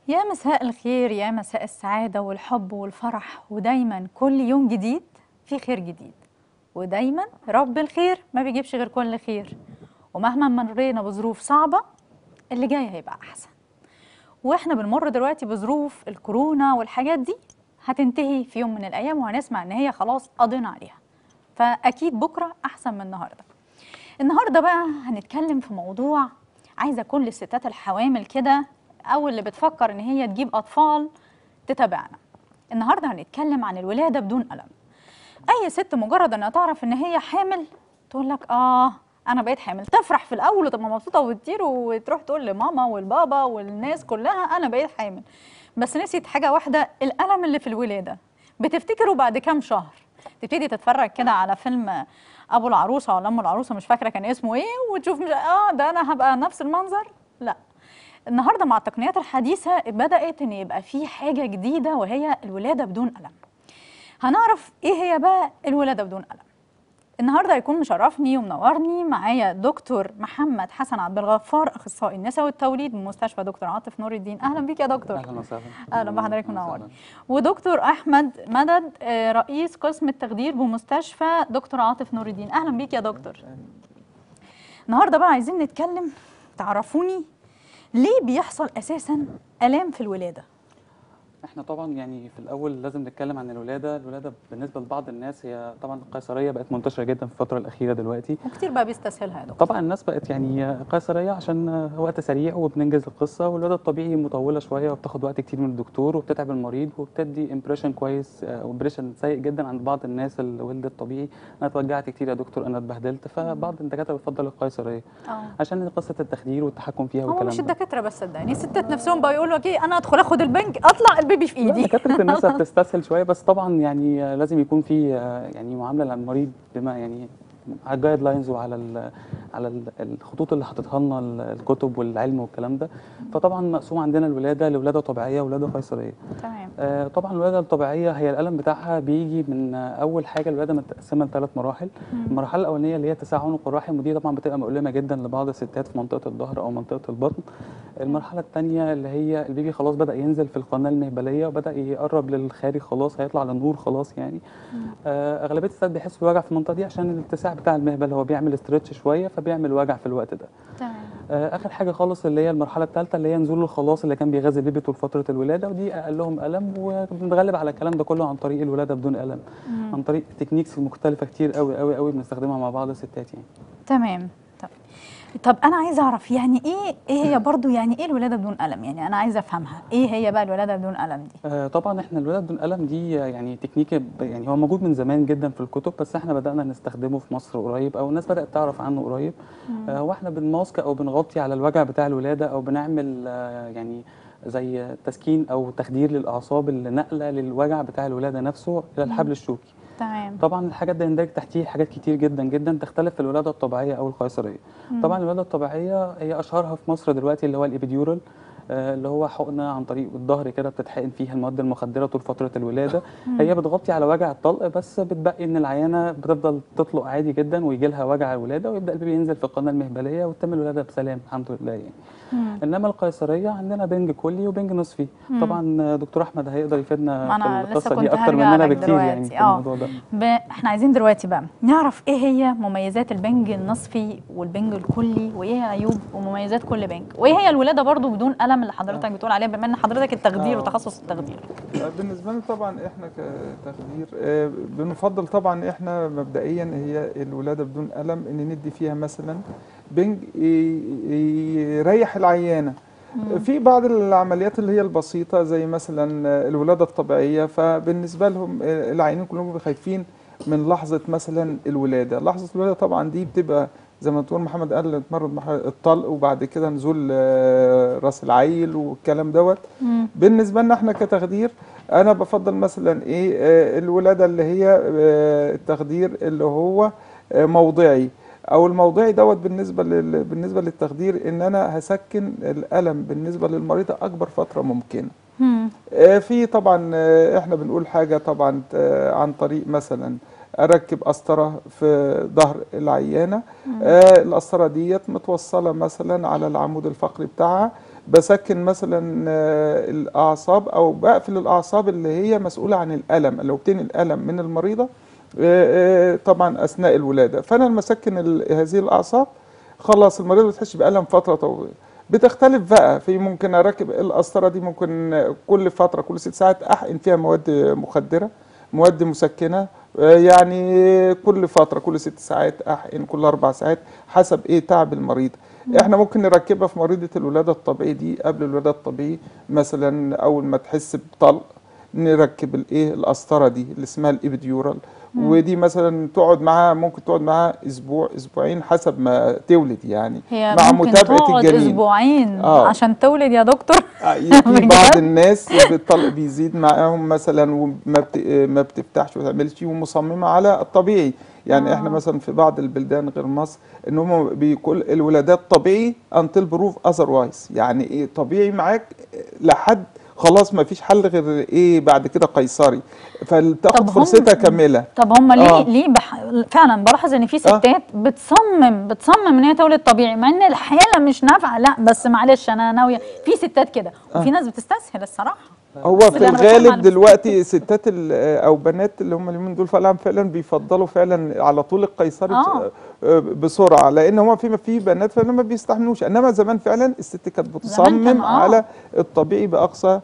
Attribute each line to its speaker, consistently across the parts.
Speaker 1: يا مساء الخير يا مساء السعادة والحب والفرح ودايما كل يوم جديد في خير جديد ودايما رب الخير ما بيجيبش غير كل خير ومهما مرينا بظروف صعبة اللي جاي هيبقى أحسن واحنا بنمر دلوقتي بظروف الكورونا والحاجات دي هتنتهي في يوم من الأيام وهنسمع إن هي خلاص قضينا عليها فأكيد بكرة أحسن من النهاردة النهاردة بقى هنتكلم في موضوع عايزة كل الستات الحوامل كده أو اللي بتفكر إن هي تجيب أطفال تتابعنا النهاردة هنتكلم عن الولادة بدون ألم أي ست مجرد إنها تعرف إن هي حامل تقول لك آه أنا بقيت حامل تفرح في الأول وتبقى مبسوطة وتطير وتروح تقول لماما والبابا والناس كلها أنا بقيت حامل بس نسيت حاجة واحدة الألم اللي في الولادة بتفتكره بعد كام شهر تبتدي تتفرج كده على فيلم ابو العروسه ولا ام العروسه مش فاكره كان اسمه ايه وتشوف مش اه ده انا هبقى نفس المنظر لا النهارده مع التقنيات الحديثه بدات ان يبقى في حاجه جديده وهي الولاده بدون الم هنعرف ايه هي بقى الولاده بدون الم النهارده هيكون مشرفني ومنورني معايا دكتور محمد حسن عبد الغفار اخصائي النساء والتوليد من مستشفى دكتور عاطف نور الدين اهلا بيك يا دكتور
Speaker 2: اهلا وسهلا
Speaker 1: اهلا بحضرتك
Speaker 2: أهلاً
Speaker 1: منورني
Speaker 2: وسهلاً.
Speaker 1: ودكتور احمد مدد آه، رئيس قسم التخدير بمستشفى دكتور عاطف نور الدين اهلا بيك يا دكتور النهارده بقى عايزين نتكلم تعرفوني ليه بيحصل اساسا الام في الولاده
Speaker 2: احنا طبعا يعني في الاول لازم نتكلم عن الولاده الولاده بالنسبه لبعض الناس هي طبعا القيصريه بقت منتشره جدا في الفتره الاخيره دلوقتي
Speaker 1: وكتير بقى بيستسهلها يا دكتور
Speaker 2: طبعا الناس بقت يعني قيصريه عشان وقت سريع وبننجز القصه والولاده الطبيعي مطوله شويه وبتاخد وقت كتير من الدكتور وبتتعب المريض وبتدي امبريشن كويس او امبريشن سيء جدا عند بعض الناس اللي ولدت طبيعي انا اتوجعت كتير يا دكتور انا اتبهدلت فبعض الدكاتره بتفضل القيصريه
Speaker 1: اه
Speaker 2: عشان قصه التخدير والتحكم فيها
Speaker 1: هو
Speaker 2: والكلام
Speaker 1: مش
Speaker 2: ده
Speaker 1: الدكاتره بس صدقني الستات نفسهم بقى يقولوا لك ايه انا ادخل اخد البنك اطلع البيبي في
Speaker 2: لا،
Speaker 1: ايدي
Speaker 2: دكاتره النساء بتستسهل شويه بس طبعا يعني آه، لازم يكون في آه، يعني معامله للمريض بما يعني على الجايد لاينز وعلى ال على ال- الخطوط اللي حاططها لنا ال- الكتب والعلم والكلام ده فطبعا مقسوم عندنا الولاده لولاده طبيعيه وولاده قيصريه
Speaker 1: تمام
Speaker 2: آه، طبعا الولاده الطبيعيه هي الالم بتاعها بيجي من آه، اول حاجه الولاده متقسمه لثلاث مراحل المرحله الاولانيه اللي هي اتساع عنق الرحم ودي طبعا بتبقى مؤلمه جدا لبعض الستات في منطقه الظهر او منطقه البطن المرحله الثانيه اللي هي البيبي خلاص بدا ينزل في القناه المهبليه وبدا يقرب للخارج خلاص هيطلع للنور خلاص يعني آه، اغلبيه الستات بيحسوا بوجع في المنطقه دي عشان الاتساع بتاع المهبل هو بيعمل استرتش شويه فبيعمل وجع في الوقت ده
Speaker 1: تمام
Speaker 2: آه، اخر حاجه خالص اللي هي المرحله الثالثه اللي هي نزول الخلاص اللي كان بيغذي البيبي طول فتره الولاده ودي اقلهم الم وبنتغلب على الكلام ده كله عن طريق الولاده بدون الم
Speaker 1: مم.
Speaker 2: عن طريق تكنيكس مختلفه كتير قوي قوي قوي بنستخدمها مع بعض الستات يعني
Speaker 1: تمام طب طب انا عايزه اعرف يعني ايه ايه هي برضو يعني ايه الولاده بدون الم يعني انا عايزه افهمها ايه هي بقى الولاده بدون الم دي
Speaker 2: آه، طبعا احنا الولاده بدون الم دي آه، يعني تكنيك ب- يعني هو موجود من زمان جدا في الكتب بس احنا بدانا نستخدمه في مصر قريب او الناس بدات تعرف عنه قريب آه، واحنا بنماسك او بنغطي على الوجع بتاع الولاده او بنعمل آه، يعني زي تسكين او تخدير للاعصاب اللي نقله للوجع بتاع الولاده نفسه الى الحبل الشوكي
Speaker 1: تمام
Speaker 2: طبعا الحاجات دي يندرج تحتيه حاجات كتير جدا جدا تختلف في الولاده الطبيعيه او القيصريه طبعا الولاده الطبيعيه هي اشهرها في مصر دلوقتي اللي هو الابيديورال آه، اللي هو حقنه عن طريق الظهر كده بتتحقن فيها المواد المخدره طول فتره الولاده هي بتغطي على وجع الطلق بس بتبقي ان العيانه بتفضل تطلق عادي جدا ويجي لها وجع الولاده ويبدا البيبي ينزل في القناه المهبليه وتتم الولاده بسلام الحمد لله يعني
Speaker 1: مم.
Speaker 2: انما القيصريه عندنا بنج كلي وبنج نصفي
Speaker 1: مم.
Speaker 2: طبعا آه، دكتور احمد هيقدر
Speaker 1: ما
Speaker 2: يفيدنا
Speaker 1: أنا
Speaker 2: في
Speaker 1: لسه
Speaker 2: القصه دي
Speaker 1: كنت
Speaker 2: اكتر
Speaker 1: هرجع
Speaker 2: مننا
Speaker 1: لك
Speaker 2: بكتير يعني
Speaker 1: دلوقتي.
Speaker 2: في
Speaker 1: آه.
Speaker 2: الموضوع ده
Speaker 1: ب... احنا عايزين دلوقتي بقى نعرف ايه هي مميزات البنج النصفي والبنج الكلي وايه هي عيوب ومميزات كل بنج وايه هي الولاده برضو بدون الم اللي حضرتك بتقول عليها بما ان حضرتك التخدير
Speaker 3: آه.
Speaker 1: وتخصص التخدير
Speaker 3: بالنسبه لنا طبعا احنا كتخدير آه، بنفضل طبعا احنا مبدئيا هي الولاده بدون الم ان ندي فيها مثلا بنج ي- يريح العيانه في بعض العمليات اللي هي البسيطه زي مثلا الولاده الطبيعيه فبالنسبه لهم آه، العيانين كلهم بيبقوا خايفين من لحظه مثلا الولاده لحظه الولاده طبعا دي بتبقى زي ما تقول محمد قال تمرد مرحله الطلق وبعد كده نزول آه، راس العيل والكلام دوت بالنسبه لنا احنا كتخدير انا بفضل مثلا ايه آه، الولاده اللي هي آه، التخدير اللي هو آه، موضعي او الموضعي دوت بالنسبه لل... بالنسبه للتخدير ان انا هسكن الالم بالنسبه للمريضه اكبر فتره ممكنه
Speaker 1: مم.
Speaker 3: آه، في طبعا آه، احنا بنقول حاجه طبعا آه، عن طريق مثلا اركب قسطره في ظهر العيانه آه القسطره ديت متوصله مثلا على العمود الفقري بتاعها بسكن مثلا آه، الاعصاب او بقفل الاعصاب اللي هي مسؤوله عن الالم اللي بتنقل الالم من المريضه آه، آه، طبعا اثناء الولاده فانا لما اسكن ال- هذه الاعصاب خلاص المريض ما بتحسش بالم فتره طويله بتختلف بقى في ممكن اركب القسطره دي ممكن كل فتره كل ست ساعات احقن فيها مواد مخدره مواد مسكنه آه، يعني كل فتره كل ست ساعات احقن كل اربع ساعات حسب ايه تعب المريض احنا ممكن نركبها في مريضه الولاده الطبيعي دي قبل الولاده الطبيعي مثلا اول ما تحس بطلق نركب الايه القسطره دي اللي اسمها الابيديورال ودي مثلا تقعد معاها ممكن تقعد معاها اسبوع اسبوعين حسب ما تولد يعني
Speaker 1: هي
Speaker 3: مع
Speaker 1: ممكن
Speaker 3: متابعه
Speaker 1: تقعد
Speaker 3: الجنين
Speaker 1: اسبوعين
Speaker 3: آه.
Speaker 1: عشان تولد يا دكتور
Speaker 3: آه، في
Speaker 1: بجد؟
Speaker 3: بعض الناس الطلق بيزيد معاهم مثلا وما بت... ما بتفتحش وما تعملش ومصممه على الطبيعي يعني
Speaker 1: آه.
Speaker 3: احنا مثلا في بعض البلدان غير مصر ان هم بيقول الولادات طبيعي انتل بروف اذروايز يعني ايه طبيعي معاك لحد خلاص ما فيش حل غير ايه بعد كده قيصري فلتاخد
Speaker 1: طب هم-
Speaker 3: فرصتها كامله
Speaker 1: طب هم ليه
Speaker 3: آه.
Speaker 1: ليه بح... فعلا بلاحظ ان في ستات بتصمم بتصمم ان هي تولد طبيعي مع ان الحيله مش نافعه لا بس معلش انا ناويه في ستات كده وفي ناس بتستسهل الصراحه
Speaker 3: هو
Speaker 1: بس
Speaker 3: في
Speaker 1: أنا بتكلم
Speaker 3: الغالب
Speaker 1: على
Speaker 3: دلوقتي ستات ال- او بنات اللي هم اليومين دول فعلا فعلا بيفضلوا فعلا على طول القيصري
Speaker 1: آه.
Speaker 3: آه. بسرعه لان هم في في بنات فعلا ما بيستحملوش انما زمان فعلا الست كانت
Speaker 1: زمان كان
Speaker 3: بتصمم
Speaker 1: آه.
Speaker 3: على الطبيعي باقصى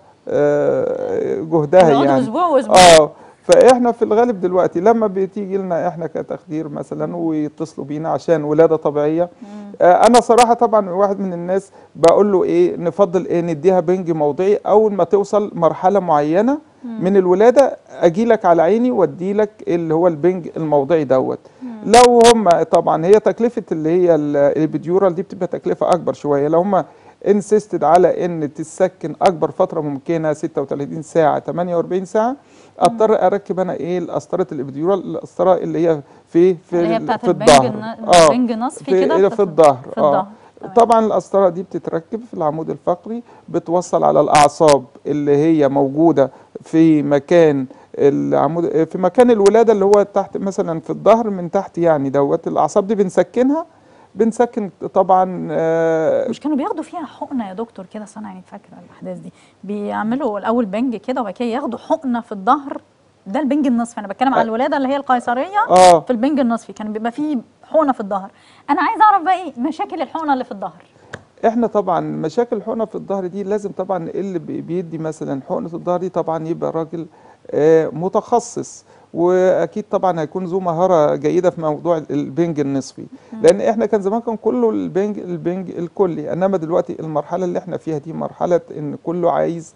Speaker 3: آه، جهدها
Speaker 1: بيقعدوا
Speaker 3: يعني
Speaker 1: اسبوع واسبوع
Speaker 3: اه فاحنا في الغالب دلوقتي لما بتيجي لنا احنا كتخدير مثلا ويتصلوا بينا عشان ولاده طبيعيه آه انا صراحه طبعا واحد من الناس بقول له ايه نفضل ايه نديها بنج موضعي اول ما توصل مرحله معينه من الولاده اجي لك على عيني وادي لك اللي هو البنج الموضعي دوت لو هم طبعا هي تكلفه اللي هي ال- البيديورال دي بتبقى تكلفه اكبر شويه لو هم انسيستد على ان تسكن اكبر فتره ممكنه 36 ساعه 48 ساعه اضطر اركب انا ايه القسطره الابيديورال القسطره اللي هي في في
Speaker 1: اللي هي
Speaker 3: ال-
Speaker 1: بتاعت
Speaker 3: في
Speaker 1: البنج
Speaker 3: الظهر
Speaker 1: الن-
Speaker 3: اه
Speaker 1: البنج نصفي
Speaker 3: في
Speaker 1: كده
Speaker 3: إيه
Speaker 1: بت-
Speaker 3: في الظهر
Speaker 1: في الظهر تمام.
Speaker 3: طبعا القسطره دي بتتركب في العمود الفقري بتوصل على الاعصاب اللي هي موجوده في مكان العمود في مكان الولاده اللي هو تحت مثلا في الظهر من تحت يعني دوت الاعصاب دي بنسكنها بنسكن طبعا آه،
Speaker 1: مش كانوا بياخدوا فيها حقنه يا دكتور كده أصل انا يعني فاكره الاحداث دي بيعملوا الاول بنج كده وبعد كده ياخدوا حقنه في الظهر ده البنج النصفي انا بتكلم على الولاده اللي هي القيصريه
Speaker 3: اه
Speaker 1: في البنج النصفي كان بيبقى فيه حقنه في الظهر انا عايزه اعرف بقى ايه مشاكل الحقنه اللي في الظهر
Speaker 3: احنا طبعا مشاكل الحقنه في الظهر دي لازم طبعا اللي بي- بيدي مثلا حقنه الظهر دي طبعا يبقى راجل آه، متخصص واكيد طبعا هيكون ذو مهاره جيده في موضوع البنج النصفي لان احنا كان زمان كان كله البنج البنج الكلي انما دلوقتي المرحله اللي احنا فيها دي مرحله ان كله عايز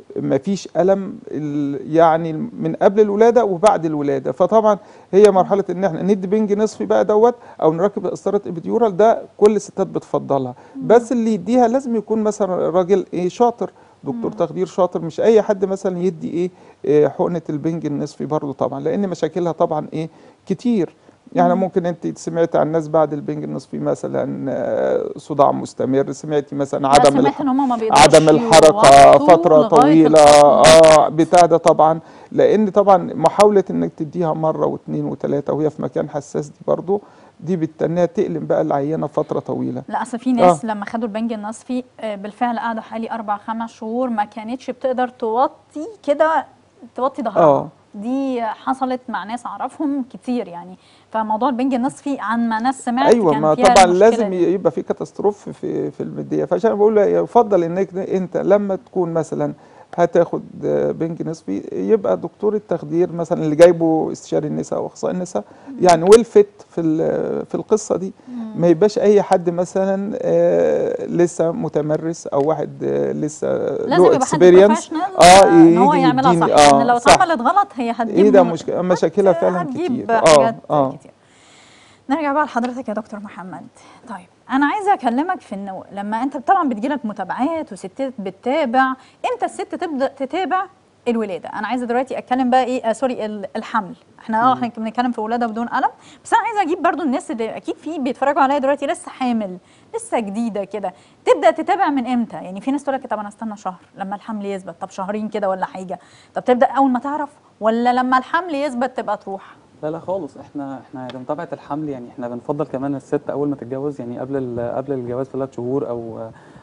Speaker 3: مفيش الم ال- يعني من قبل الولاده وبعد الولاده فطبعا هي مرحله ان احنا ندي بنج نصفي بقى دوت او نركب قسطره ابيديورال ده كل الستات بتفضلها بس اللي يديها لازم يكون مثلا راجل ايه شاطر دكتور تخدير شاطر مش اي حد مثلا يدي ايه, إيه حقنه البنج النصفي برضو طبعا لان مشاكلها طبعا ايه كتير يعني ممكن انت سمعت عن ناس بعد البنج النصفي مثلا آه، صداع مستمر سمعتي مثلا
Speaker 1: لا،
Speaker 3: عدم
Speaker 1: سمعت
Speaker 3: الح...
Speaker 1: ان هم ما بيقدروش
Speaker 3: عدم الحركة
Speaker 1: يوطوا
Speaker 3: فترة
Speaker 1: لغاية
Speaker 3: طويلة
Speaker 1: الفصل.
Speaker 3: اه بتاع ده طبعا لان طبعا محاولة انك تديها مرة واثنين وثلاثة وهي في مكان حساس دي برضو دي بتنها تقلم بقى العينة فترة طويلة
Speaker 1: لا اصل في ناس لما خدوا البنج النصفي آه، بالفعل قعدوا حوالي اربع خمس شهور ما كانتش بتقدر توطي كده توطي ظهرها
Speaker 3: آه.
Speaker 1: دي حصلت مع ناس اعرفهم كتير يعني فموضوع البنج النصفي عن ما ناس سمعت
Speaker 3: ايوه
Speaker 1: كان
Speaker 3: ما
Speaker 1: فيها
Speaker 3: طبعا
Speaker 1: المشكلة
Speaker 3: لازم
Speaker 1: دي.
Speaker 3: يبقى في كاتاستروف في في المديه فعشان بقول يفضل انك انت لما تكون مثلا هتاخد آه، بنج نصفي يبقى دكتور التخدير مثلا اللي جايبه استشاري النساء او اخصائي النساء يعني ويل فيت في ال- في القصه دي ما يبقاش اي حد مثلا آه، لسه متمرس او واحد آه، لسه
Speaker 1: لازم
Speaker 3: له
Speaker 1: يبقى حد
Speaker 3: اكسبيرينس
Speaker 1: بروفيشنال
Speaker 3: اه
Speaker 1: ان هو
Speaker 3: يجي
Speaker 1: يعملها صح
Speaker 3: يديني
Speaker 1: لان لو
Speaker 3: اه صح
Speaker 1: اتعملت غلط هي هتجيب
Speaker 3: ايه ده
Speaker 1: م-
Speaker 3: مشك- مشاكلها فعلا
Speaker 1: هتجيب
Speaker 3: كتير
Speaker 1: حاجات
Speaker 3: اه اه
Speaker 1: كتير نرجع بقى لحضرتك يا دكتور محمد طيب انا عايزه اكلمك في انه لما انت طبعا بتجيلك متابعات وستات بتتابع امتى الست تبدا تتابع الولاده انا عايزه دلوقتي اتكلم بقى ايه آه سوري ال- الحمل احنا اه احنا بنتكلم في ولاده بدون الم بس انا عايزه اجيب برضو الناس اللي اكيد في بيتفرجوا عليا دلوقتي لسه حامل لسه جديده كده تبدا تتابع من امتى يعني في ناس تقول لك طب انا استنى شهر لما الحمل يثبت طب شهرين كده ولا حاجه طب تبدا اول ما تعرف ولا لما الحمل يثبت تبقى تروح
Speaker 2: لا لا خالص احنا احنا لمتابعه الحمل يعني احنا بنفضل كمان الست اول ما تتجوز يعني قبل ال- قبل الجواز بثلاث شهور او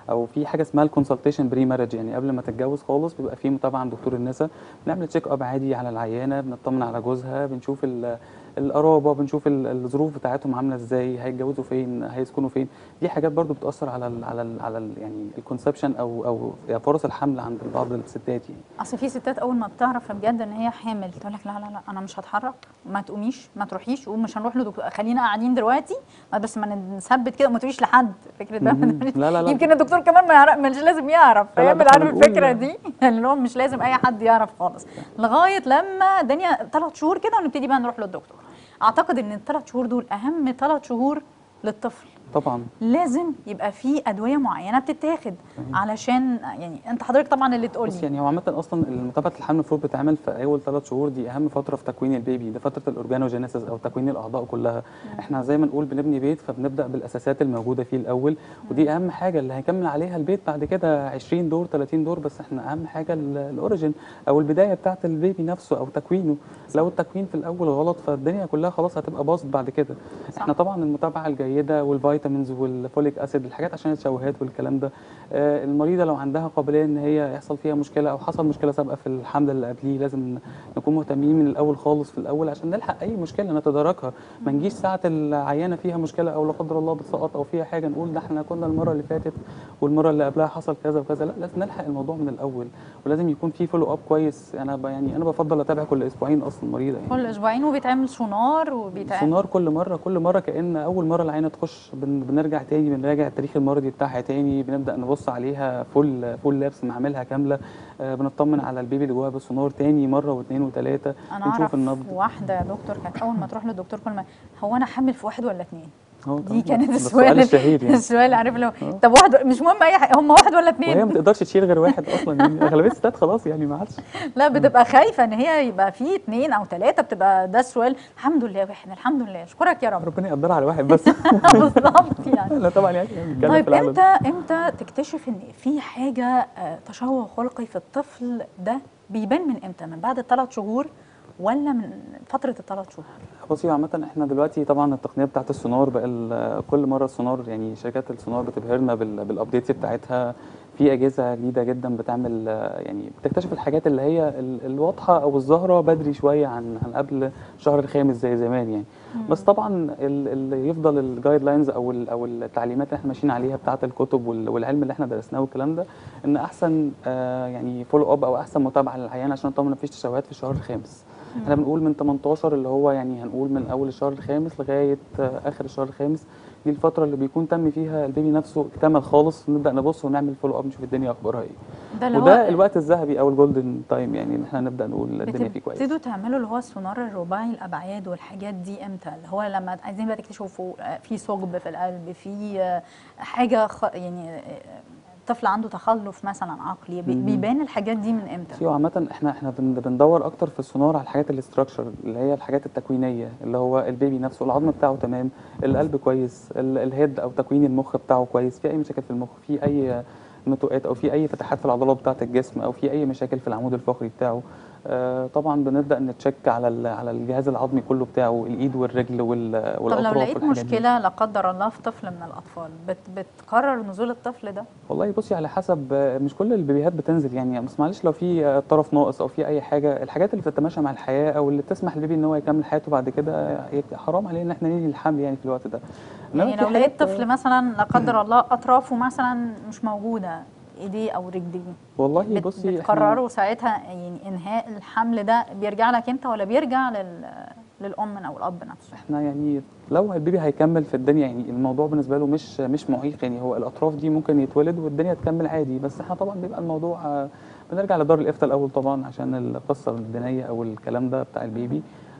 Speaker 2: او في حاجه اسمها الكونسلتيشن بري مارج يعني قبل ما تتجوز خالص بيبقى في متابعه عند دكتور النساء بنعمل تشيك اب عادي على العيانه بنطمن على جوزها بنشوف ال- القرابه بنشوف ال- الظروف بتاعتهم عامله ازاي هيتجوزوا فين هيسكنوا فين دي حاجات برضو بتاثر على ال على ال على ال يعني الكونسبشن او او يعني فرص الحمل عند بعض الستات يعني
Speaker 1: اصل في ستات اول ما بتعرف بجد ان هي حامل تقول لك لا لا لا انا مش هتحرك ما تقوميش ما تروحيش ومش هنروح لدكتور خلينا قاعدين دلوقتي بس ما نثبت كده وما تقوليش لحد فكره ده
Speaker 2: مهم. لا لا لا
Speaker 1: يمكن الدكتور كمان ما يعرف مش لازم يعرف
Speaker 2: لا لا،
Speaker 1: فاهم
Speaker 2: ده احنا
Speaker 1: عارف
Speaker 2: بنقول-
Speaker 1: الفكره دي اللي هو مش لازم اي حد يعرف خالص لغايه لما الدنيا ثلاث شهور كده ونبتدي بقى نروح للدكتور اعتقد ان الثلاث شهور دول اهم ثلاث شهور للطفل
Speaker 2: طبعا
Speaker 1: لازم يبقى في ادويه معينه بتتاخد علشان يعني انت حضرتك طبعا اللي تقول
Speaker 2: بص
Speaker 1: لي
Speaker 2: يعني هو عامة أصلا متابعة الحمل المفروض بتتعمل في أول ثلاث شهور دي أهم فترة في تكوين البيبي ده فترة الأورجانوجينيسيس أو تكوين الأعضاء كلها إحنا زي ما نقول بنبني بيت فبنبدأ بالأساسات الموجودة فيه الأول ودي أهم حاجة اللي هيكمل عليها البيت بعد كده 20 دور 30 دور بس إحنا أهم حاجة ال- الأوريجين أو البداية بتاعة البيبي نفسه أو تكوينه لو التكوين في الأول غلط فالدنيا كلها خلاص هتبقى باظت بعد كده
Speaker 1: صح.
Speaker 2: إحنا طبعا المتابعة الجيدة والفيتامينز والفوليك أسيد الحاجات عشان التشوهات والكلام ده آه، المريضه لو عندها قابليه ان هي يحصل فيها مشكله او حصل مشكله سابقه في الحمل اللي قبليه لازم نكون مهتمين من الاول خالص في الاول عشان نلحق اي مشكله نتداركها ما نجيش ساعه العيانه فيها مشكله او لا قدر الله بتسقط او فيها حاجه نقول ده احنا كنا المره اللي فاتت والمره اللي قبلها حصل كذا وكذا لا لازم نلحق الموضوع من الاول ولازم يكون في فولو اب كويس انا ب- يعني انا بفضل اتابع كل اسبوعين اصلا مريضه يعني
Speaker 1: كل اسبوعين وبيتعمل سونار وبيتعمل
Speaker 2: سونار كل مره كل مره كان اول مره العينه تخش بن بنرجع تاني بنراجع التاريخ المرضي بتاعها تاني بنبدا نبص عليها فول فول لابس نعملها كامله آه بنطمن على البيبي اللي جواها بالسونار تاني مره واثنين وثلاثه
Speaker 1: انا
Speaker 2: بنشوف
Speaker 1: اعرف
Speaker 2: النبض
Speaker 1: واحده يا دكتور كانت اول ما تروح للدكتور كل ما هو انا حامل في واحد ولا اثنين
Speaker 2: أهو
Speaker 1: دي
Speaker 2: طبعاً.
Speaker 1: كانت
Speaker 2: ده
Speaker 1: السؤال
Speaker 2: الشهير يعني
Speaker 1: السؤال عارف لو
Speaker 2: آه.
Speaker 1: طب واحد مش مهم اي حاجه هم واحد ولا
Speaker 2: وهي ما
Speaker 1: اثنين
Speaker 2: تقدرش تشيل غير واحد اصلا يعني اغلبيه الستات خلاص يعني ما عادش
Speaker 1: لا بتبقى خايفه ان هي يبقى في اثنين او ثلاثه بتبقى ده السؤال الحمد لله واحد الحمد لله اشكرك يا رب
Speaker 2: ربنا يقدرها على واحد بس
Speaker 1: بالظبط يعني
Speaker 2: لا طبعا يعني بنتكلم في
Speaker 1: طيب
Speaker 2: العالم.
Speaker 1: امتى امتى تكتشف ان في حاجه آه، تشوه خلقي في الطفل ده بيبان من امتى من بعد الثلاث شهور ولا من فتره الثلاث شهور
Speaker 2: بصي عامة احنا دلوقتي طبعا التقنية بتاعت السونار بقى ال- كل مرة السونار يعني شركات السونار بتبهرنا بال- بالابديتس بتاعتها في اجهزة جديدة جدا بتعمل آه، يعني بتكتشف الحاجات اللي هي ال- الواضحة او الظاهرة بدري شوية عن عن قبل الشهر الخامس زي زمان يعني بس طبعا ال- اللي يفضل الجايد لاينز او ال- او التعليمات اللي احنا ماشيين عليها بتاعت الكتب وال- والعلم اللي احنا درسناه والكلام ده ان احسن آه، يعني فولو اب او احسن متابعة للعيان عشان نطمن مفيش تشوهات في الشهر الخامس احنا بنقول من 18 اللي هو يعني هنقول من اول الشهر الخامس لغايه آه، اخر الشهر الخامس دي الفتره اللي بيكون تم فيها البيبي نفسه اكتمل خالص نبدا نبص ونعمل فولو اب نشوف الدنيا اخبارها ايه
Speaker 1: ده اللي
Speaker 2: وده
Speaker 1: هو
Speaker 2: الوقت الذهبي او الجولدن تايم يعني ان احنا نبدا نقول الدنيا فيه كويس
Speaker 1: بتبتدوا تعملوا اللي هو السونار الرباعي الابعاد والحاجات دي امتى اللي هو لما عايزين بقى تكتشفوا آه، في ثقب في القلب في آه، حاجه خ... يعني آه، طفل عنده تخلف مثلا عقلي بي-
Speaker 2: مم.
Speaker 1: بيبان الحاجات دي من امتى
Speaker 2: بصي هو عامة احنا احنا بن- بندور اكتر في السونار على الحاجات الاستراكشر اللي هي الحاجات التكوينية اللي هو البيبي نفسه العظم بتاعه تمام القلب كويس ال- الهيد او تكوين المخ بتاعه كويس في اي مشاكل في المخ في اي نتوءات او في اي فتحات في العضلات بتاعة الجسم او في اي مشاكل في العمود الفقري بتاعه آه طبعا بنبدا نتشيك على ال- على الجهاز العظمي كله بتاعه الايد والرجل وال-
Speaker 1: طب
Speaker 2: والاطراف
Speaker 1: لو لقيت
Speaker 2: والحاجات دي.
Speaker 1: مشكله لا قدر الله في طفل من الاطفال بت... بتقرر نزول الطفل ده
Speaker 2: والله بصي على حسب آه، مش كل البيبيهات بتنزل يعني بس معلش لو في آه، طرف ناقص او في اي حاجه الحاجات اللي بتتماشى مع الحياه او اللي بتسمح للبيبي ان هو يكمل حياته بعد كده آه، هي حرام علينا ان احنا ننهي الحمل يعني في الوقت ده إنما
Speaker 1: يعني
Speaker 2: في
Speaker 1: لو
Speaker 2: حاجات،
Speaker 1: لقيت طفل مثلا لا قدر الله اطرافه مثلا مش موجوده ايديه او رجليه
Speaker 2: والله
Speaker 1: بت...
Speaker 2: بصي إحنا-
Speaker 1: بتقرروا ساعتها يعني انهاء الحمل ده بيرجع لك انت ولا بيرجع لل... للام او الاب نفسه
Speaker 2: احنا يعني لو البيبي هيكمل في الدنيا يعني الموضوع بالنسبه له مش مش معيق يعني هو الاطراف دي ممكن يتولد والدنيا تكمل عادي بس احنا طبعا بيبقى الموضوع آه، بنرجع لدار الافتاء الاول طبعا عشان القصه الدينيه او الكلام ده بتاع البيبي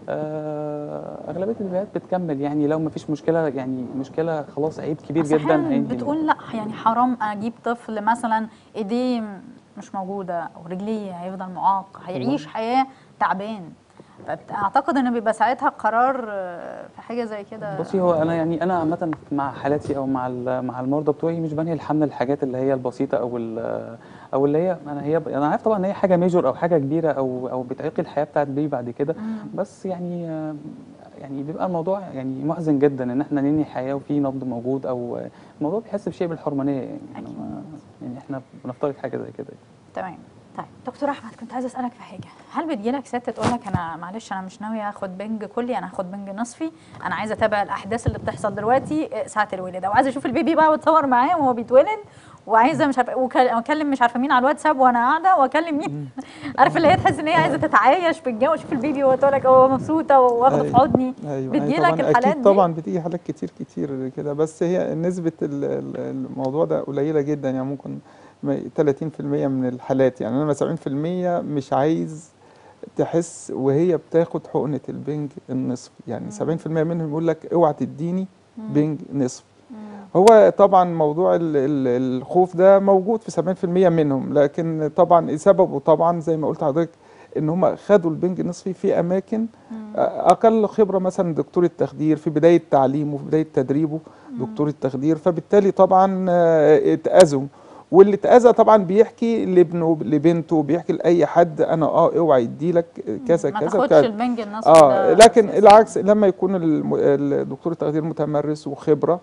Speaker 2: آه، اغلبيه البيبيات بتكمل يعني لو ما فيش مشكله يعني مشكله خلاص عيب كبير
Speaker 1: أصل
Speaker 2: جدا
Speaker 1: أحياناً
Speaker 2: هينهي
Speaker 1: بتقول لا يعني حرام اجيب طفل مثلا ايديه مش موجوده او رجليه هيفضل معاق هيعيش حياه تعبان فاعتقد ان بيبقى ساعتها قرار آه، في حاجه زي كده
Speaker 2: بصي هو انا يعني انا عامه مع حالاتي او مع ال- مع المرضى بتوعي مش بنهي الحمل الحاجات اللي هي البسيطه او ال- او اللي هي انا هي انا عارف طبعا ان هي حاجه ميجور او حاجه كبيره او او بتعيق الحياه بتاعت البيبي بعد كده
Speaker 1: مم.
Speaker 2: بس يعني آه، يعني بيبقى الموضوع يعني محزن جدا ان احنا ننهي حياه وفي نبض موجود او الموضوع بيحس بشيء بالحرمانيه يعني
Speaker 1: أكيد.
Speaker 2: إنما يعني احنا بنفترض حاجه زي كده
Speaker 1: تمام طيب دكتور احمد كنت عايزه اسالك في حاجه هل بتجيلك ست تقول لك انا معلش انا مش ناويه اخد بنج كلي انا هاخد بنج نصفي انا عايزه اتابع الاحداث اللي بتحصل دلوقتي آه، ساعه الولاده وعايزه اشوف البيبي بقى واتصور معاه وهو بيتولد وعايزه مش عارفه وك- واكلم مش عارفه مين على الواتساب وانا قاعده واكلم مين عارفه اللي هي تحس ان هي عايزه تتعايش بالجو واشوف البيبي وهو تقول لك اه مبسوطه واخده في
Speaker 3: أيوة.
Speaker 1: حضني
Speaker 3: ايوه
Speaker 1: بتجيلك
Speaker 3: طبعا
Speaker 1: الحالات
Speaker 3: اكيد
Speaker 1: دي؟
Speaker 3: طبعا بتيجي حالات كتير كتير كده بس هي نسبه ال- ال- الموضوع ده قليله جدا يعني ممكن ما- 30% من الحالات يعني انا 70% مش عايز تحس وهي بتاخد حقنه البنج النصفي يعني 70% منهم يقول لك اوعى تديني بنج نصفي هو طبعا موضوع ال- ال- الخوف ده موجود في 70% منهم لكن طبعا سببه طبعا زي ما قلت لحضرتك ان هم خدوا البنج النصفي في اماكن اقل خبره مثلا دكتور التخدير في بدايه تعليمه في بدايه تدريبه دكتور التخدير فبالتالي طبعا آه، اتاذوا واللي اتاذى طبعا بيحكي لابنه لبنته بيحكي لاي حد انا اه اوعى يديلك كذا
Speaker 1: ما
Speaker 3: كذا
Speaker 1: تاخدش
Speaker 3: وكذا
Speaker 1: البنج النصفي
Speaker 3: اه
Speaker 1: ده
Speaker 3: لكن
Speaker 1: أساسي.
Speaker 3: العكس لما يكون الم- الدكتور التخدير متمرس وخبره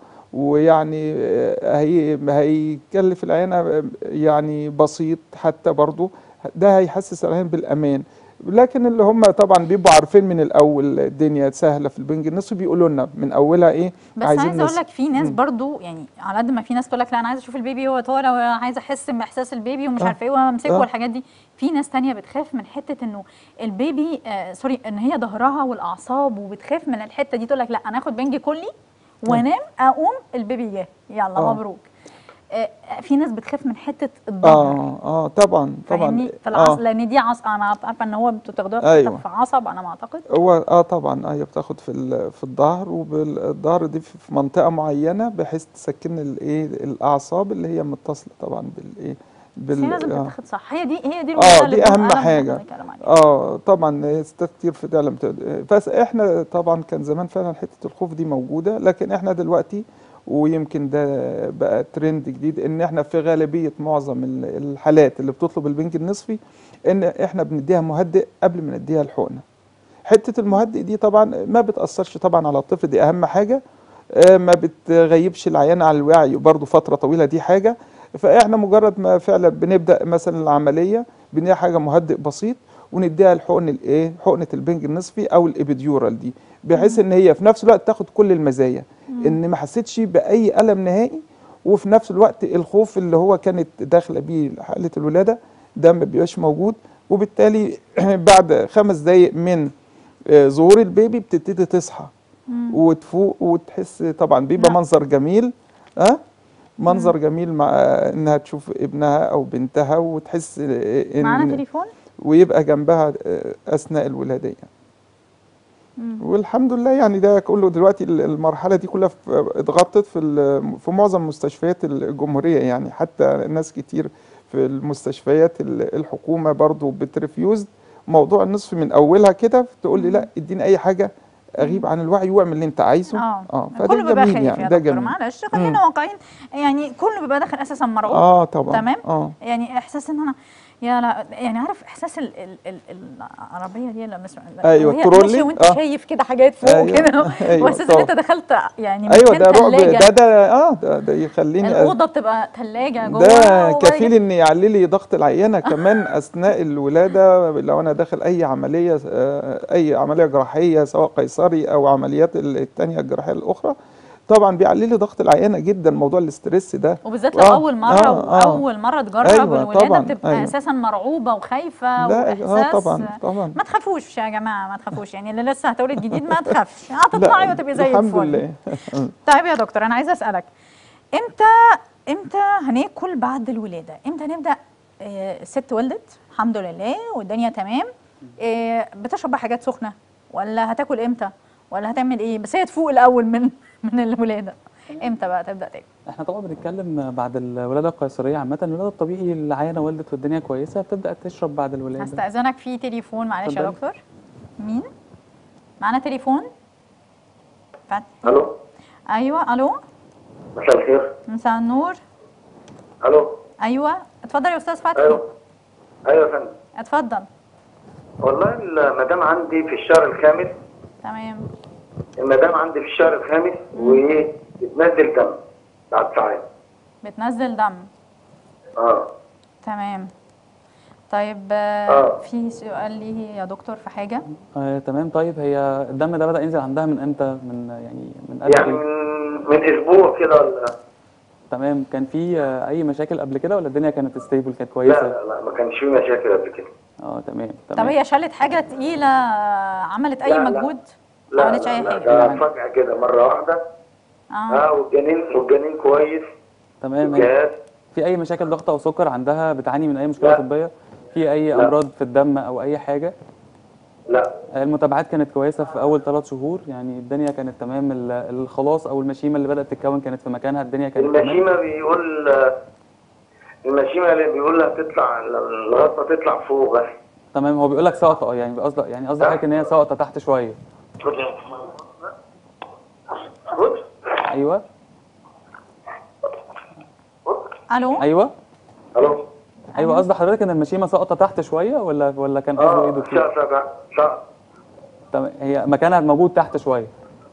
Speaker 3: ويعني آه، هي هيكلف العيان آه، يعني بسيط حتى برضه ده هيحسس العيان بالامان لكن اللي هم طبعا بيبقوا عارفين من الاول الدنيا سهله في البنج النصفي بيقولوا لنا من اولها ايه
Speaker 1: بس عايزه اقول
Speaker 3: نص-
Speaker 1: لك في ناس
Speaker 3: مم.
Speaker 1: برضو يعني على قد ما في ناس تقول لك لا انا عايزه اشوف البيبي وهو طالع وعايزه احس باحساس البيبي ومش
Speaker 3: آه.
Speaker 1: عارفه ايه وامسكه
Speaker 3: آه.
Speaker 1: والحاجات دي في ناس تانية بتخاف من حته انه البيبي آه سوري ان هي ظهرها والاعصاب وبتخاف من الحته دي تقول لك لا انا اخد بنج كلي وانام اقوم البيبي جه يلا
Speaker 3: آه.
Speaker 1: مبروك آه في ناس بتخاف من حته الظهر
Speaker 3: اه اه طبعا طبعا
Speaker 1: فاهمني في العصب
Speaker 3: آه.
Speaker 1: لان دي عصب انا عارفه ان هو انتوا بتاخدوها
Speaker 3: أيوة.
Speaker 1: في عصب انا ما اعتقد
Speaker 3: هو اه طبعا هي بتاخد في ال- في الظهر وبالظهر دي في في منطقه معينه بحيث تسكن الايه الاعصاب اللي هي متصله طبعا بالايه
Speaker 1: بس هي لازم
Speaker 3: آه.
Speaker 1: تتاخد صح هي دي هي دي
Speaker 3: اه
Speaker 1: الولاده اللي
Speaker 3: دي
Speaker 1: بدون
Speaker 3: اهم
Speaker 1: ألم
Speaker 3: حاجه
Speaker 1: بنتكلم عليها.
Speaker 3: اه طبعا ستات كتير في فعلا بت- بس احنا طبعا كان زمان فعلا حته الخوف دي موجوده لكن احنا دلوقتي ويمكن ده بقى ترند جديد ان احنا في غالبيه معظم ال- الحالات اللي بتطلب البنج النصفي ان احنا بنديها مهدئ قبل ما نديها الحقنه حته المهدئ دي طبعا ما بتاثرش طبعا على الطفل دي اهم حاجه آه، ما بتغيبش العيان عن الوعي برضو فتره طويله دي حاجه فاحنا مجرد ما فعلا بنبدا مثلا العمليه بنديها حاجه مهدئ بسيط ونديها الحقن الايه حقنه البنج النصفي او الابيديورال دي بحيث ان هي في نفس الوقت تاخد كل المزايا ان ما حسيتش باي الم نهائي وفي نفس الوقت الخوف اللي هو كانت داخله بيه حاله الولاده ده ما بيبقاش موجود وبالتالي بعد خمس دقايق من آه، ظهور البيبي بتبتدي تصحى وتفوق وتحس طبعا بيبقى
Speaker 1: نعم.
Speaker 3: منظر جميل ها منظر جميل مع انها تشوف ابنها او بنتها وتحس ان
Speaker 1: معانا تليفون
Speaker 3: ويبقى جنبها آه، اثناء الولاده يعني.
Speaker 1: مم.
Speaker 3: والحمد لله يعني ده كله دلوقتي ال- المرحله دي كلها في- اتغطت في ال- في معظم مستشفيات الجمهوريه يعني حتى ناس كتير في المستشفيات ال- الحكومه برضو بترفيوز موضوع النصف من اولها كده تقول لي لا اديني اي حاجه اغيب عن الوعي واعمل اللي انت عايزه
Speaker 1: اه
Speaker 3: فده
Speaker 1: كله بيبقى
Speaker 3: جميل
Speaker 1: خايف
Speaker 3: يعني
Speaker 1: يا
Speaker 3: ده
Speaker 1: دكتور
Speaker 3: جميل
Speaker 1: معلش خلينا واقعيين يعني كله بيبقى داخل اساسا مرعوب
Speaker 3: اه طبعا
Speaker 1: تمام
Speaker 3: اه
Speaker 1: يعني احساس ان انا يا لا يعني عارف احساس ال ال ال العربيه دي لما اسمع
Speaker 3: أيوة،
Speaker 1: وهي
Speaker 3: الترولي،
Speaker 1: ماشية وانت
Speaker 3: آه.
Speaker 1: شايف كده حاجات فوق
Speaker 3: أيوة،
Speaker 1: كده
Speaker 3: أيوة،
Speaker 1: واحساس ان
Speaker 3: طبعا.
Speaker 1: انت دخلت يعني
Speaker 3: ايوه
Speaker 1: مكان
Speaker 3: ده رعب
Speaker 1: تلاجة.
Speaker 3: ده ده اه ده, ده يخليني أ-
Speaker 1: الاوضه بتبقى ثلاجه جوه
Speaker 3: ده
Speaker 1: وبعد
Speaker 3: كفيل
Speaker 1: كده-
Speaker 3: ان يعلي لي ضغط العيانه كمان اثناء الولاده لو انا داخل اي عمليه آه، اي عمليه جراحيه سواء قيصري او عمليات الثانيه الجراحيه الاخرى طبعا بيعلي لي ضغط العيانه جدا موضوع الاسترس ده
Speaker 1: وبالذات لو
Speaker 3: آه،
Speaker 1: اول مره
Speaker 3: آه، آه.
Speaker 1: واول مره تجرب
Speaker 3: أيوة،
Speaker 1: الولاده
Speaker 3: طبعاً،
Speaker 1: بتبقى
Speaker 3: أيوة.
Speaker 1: اساسا مرعوبه وخايفه
Speaker 3: لا
Speaker 1: واحساس
Speaker 3: اه طبعا طبعا
Speaker 1: ما تخافوش يا جماعه ما تخافوش يعني اللي لسه هتولد جديد ما تخافش هتطلعي
Speaker 3: لا
Speaker 1: وتبقي زي
Speaker 3: الحمد
Speaker 1: الفل
Speaker 3: لله
Speaker 1: طيب يا دكتور انا عايزه اسالك امتى امتى هناكل بعد الولاده امتى نبدا آه، الست ولدت الحمد لله والدنيا تمام آه، بتشرب بقى حاجات سخنه ولا هتاكل امتى ولا هتعمل ايه بس هي تفوق الاول من من الولاده امتى بقى تبدا تاكل
Speaker 2: احنا طبعا بنتكلم بعد الولاده القيصريه عامه الولاده الطبيعي العيانه ولدت والدنيا كويسه بتبدا تشرب بعد الولاده
Speaker 1: هستاذنك في تليفون معلش يا
Speaker 2: اتفضلي.
Speaker 1: دكتور مين معانا تليفون فات
Speaker 4: الو
Speaker 1: ايوه الو
Speaker 4: مساء الخير
Speaker 1: مساء النور
Speaker 4: الو
Speaker 1: ايوه اتفضل يا استاذ فتحي
Speaker 4: ايوه ايوه يا فندم
Speaker 1: اتفضل
Speaker 4: والله المدام عندي في الشهر الخامس
Speaker 1: تمام
Speaker 4: المدام عندي في الشهر الخامس وايه بتنزل دم بعد ساعات
Speaker 1: بتنزل دم
Speaker 4: اه
Speaker 1: تمام طيب آه،
Speaker 4: آه.
Speaker 1: في سؤال ليه يا دكتور في حاجه
Speaker 2: آه تمام طيب هي الدم ده بدأ ينزل عندها من امتى من يعني من قد
Speaker 4: يعني
Speaker 2: ايه
Speaker 4: من من اسبوع كده ولا
Speaker 2: تمام كان في آه اي مشاكل قبل كده ولا الدنيا كانت ستيبل كانت
Speaker 4: لا
Speaker 2: كويسه
Speaker 4: لا لا ما كانش في مشاكل قبل كده
Speaker 2: اه تمام
Speaker 1: طب
Speaker 2: تمام
Speaker 1: هي شالت حاجه تقيله آه، عملت اي
Speaker 4: لا، لا.
Speaker 1: مجهود ما
Speaker 4: لا
Speaker 1: عملتش
Speaker 4: لا
Speaker 1: اي
Speaker 4: لا
Speaker 1: حاجه
Speaker 4: ده فجأة كده مرة واحدة
Speaker 1: اه
Speaker 4: اه والجنين والجنين كويس
Speaker 2: تمام هي
Speaker 4: الجهاز
Speaker 2: في اي مشاكل ضغط او سكر عندها بتعاني من اي مشكله
Speaker 4: لا.
Speaker 2: طبيه في اي
Speaker 4: لا.
Speaker 2: امراض في الدم او اي حاجه
Speaker 4: لا
Speaker 2: المتابعات كانت كويسه في اول ثلاث شهور يعني الدنيا كانت تمام ال- الخلاص او المشيمه اللي بدات تتكون كانت في مكانها الدنيا كانت تمام
Speaker 4: المشيمة بيقول المشيمة اللي بيقول لها تطلع الغطا تطلع فوق بس
Speaker 2: تمام هو بيقول لك ساقطه اه يعني قصدك يعني قصدك حضرتك ان هي ساقطه تحت شويه ايوه
Speaker 1: الو
Speaker 2: ايوه
Speaker 4: الو
Speaker 2: ايوه قصد حضرتك ان المشيمه ساقطه تحت شويه ولا ولا كان قصده ايه
Speaker 4: اه
Speaker 2: دكتور
Speaker 4: شا- شا- شا-
Speaker 2: تمام هي مكانها موجود تحت شويه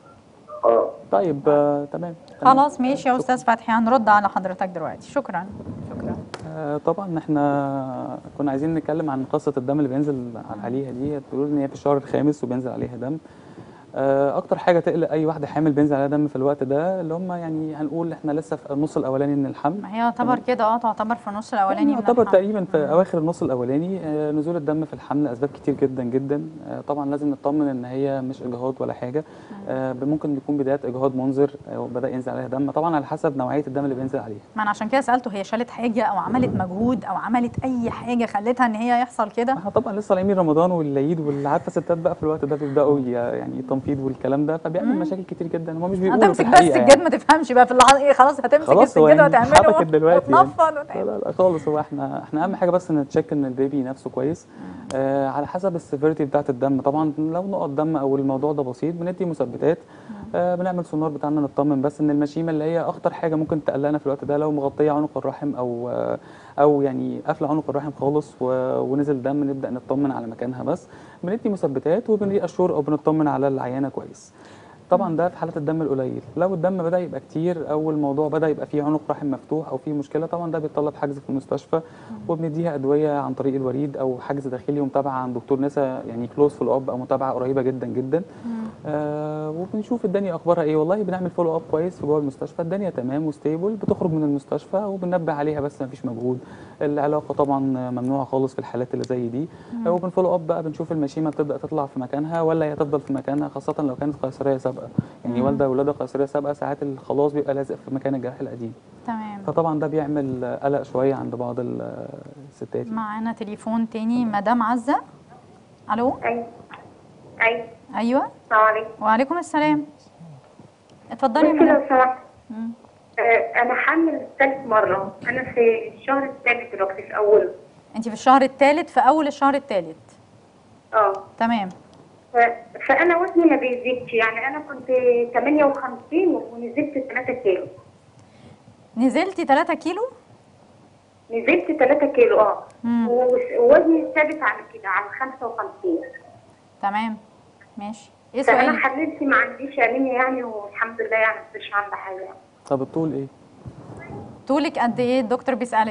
Speaker 4: اه
Speaker 2: طيب آه تمام تمام.
Speaker 1: خلاص ماشي يا استاذ فتحي هنرد على حضرتك دلوقتي شكرا شكرا
Speaker 2: آه، طبعا احنا كنا عايزين نتكلم عن قصه الدم اللي بينزل عليها دي بتقول ان هي في الشهر الخامس وبينزل عليها دم آه، اكتر حاجه تقلق اي واحده حامل بينزل عليها دم في الوقت ده اللي هم يعني هنقول احنا لسه في النص الاولاني من الحمل
Speaker 1: ما هي يعتبر كده اه تعتبر في النص الاولاني من
Speaker 2: يعتبر
Speaker 1: الحمل.
Speaker 2: تقريبا في اواخر النص الاولاني آه، نزول الدم في الحمل اسباب كتير جدا جدا آه، طبعا لازم نطمن ان هي مش اجهاض ولا حاجه آه، ممكن يكون بدايه اجهاض منذر آه، وبدا ينزل عليها دم طبعا على حسب نوعيه الدم اللي بينزل عليها
Speaker 1: ما انا عشان كده سالته هي شالت حاجه او عملت مجهود او عملت اي حاجه خلتها ان هي يحصل كده
Speaker 2: احنا طبعا لسه طالعين من رمضان والعيد واللي عارفه الستات بقى في الوقت ده بيبداوا ي- يعني تنفيض والكلام ده فبيعمل مشاكل كتير جدا هم مش بيقولوا في
Speaker 1: هتمسك بس
Speaker 2: الحقيقه
Speaker 1: السجاد ما تفهمش بقى في اللحظه ايه خلاص هتمسك
Speaker 2: خلاص هو
Speaker 1: السجاد
Speaker 2: يعني
Speaker 1: وهتعمله
Speaker 2: حبكت دلوقتي يعني.
Speaker 1: وتنفض
Speaker 2: لا
Speaker 1: وتعمل
Speaker 2: لا لا خالص هو احنا احنا اهم حاجه بس نتشيك ان البيبي نفسه كويس آه على حسب السيفيريتي بتاعه الدم طبعا لو نقط دم او الموضوع ده بسيط بندي مثبتات آه بنعمل سونار بتاعنا نطمن بس ان المشيمه اللي هي اخطر حاجه ممكن تقلقنا في الوقت ده لو مغطيه عنق الرحم او آه او يعني قافله عنق الرحم خالص و- ونزل دم نبدا نطمن على مكانها بس بندي مثبتات وبنري اشور او بنطمن على العيانه كويس طبعا ده في حاله الدم القليل لو الدم بدا يبقى كتير او الموضوع بدا يبقى فيه عنق رحم مفتوح او فيه مشكله طبعا ده بيتطلب حجز في المستشفى وبنديها ادويه عن طريق الوريد او حجز داخلي ومتابعه عند دكتور نسا يعني كلوز فولو اب او متابعه قريبه جدا جدا آه وبنشوف الدنيا اخبارها ايه والله بنعمل فولو اب كويس في جوه المستشفى الدنيا تمام وستيبل بتخرج من المستشفى وبننبه عليها بس ما فيش مجهود العلاقه طبعا ممنوعه خالص في الحالات اللي زي دي آه وبنفولو اب بقى بنشوف المشيمه بتبدا تطلع في مكانها ولا هي تفضل في مكانها خاصه لو كانت قيصريه سابقه يعني والده ولاده قيصريه سابقه ساعات الخلاص بيبقى لازق في مكان الجرح القديم
Speaker 1: تمام
Speaker 2: فطبعا ده بيعمل قلق شويه عند بعض ال- الستات يعني.
Speaker 1: معانا تليفون تاني مدام عزه الو
Speaker 5: ايوه ايوه
Speaker 1: ايوه
Speaker 5: السلام عليكم
Speaker 1: وعليكم السلام اتفضلي يا
Speaker 5: بصي
Speaker 1: مدام
Speaker 5: لو سمحت
Speaker 1: مم.
Speaker 5: آه، انا حامل ثالث مره انا في الشهر الثالث دلوقتي في اوله
Speaker 1: انت في الشهر الثالث في اول الشهر الثالث
Speaker 5: اه
Speaker 1: تمام
Speaker 5: ف- فانا وزني ما بيزيدش يعني انا كنت 58 ونزلت 3 كيلو
Speaker 1: نزلتي 3 كيلو
Speaker 5: نزلت 3 كيلو اه
Speaker 1: مم.
Speaker 5: ووز- ووزني ثابت على كده على 55
Speaker 1: تمام ماشي ايه
Speaker 5: فانا
Speaker 1: سؤالك
Speaker 5: حللت ما عنديش انيميا يعني والحمد لله يعني مفيش عندي حاجه يعني.
Speaker 2: طب الطول ايه؟
Speaker 1: طولك قد ايه الدكتور بيسالك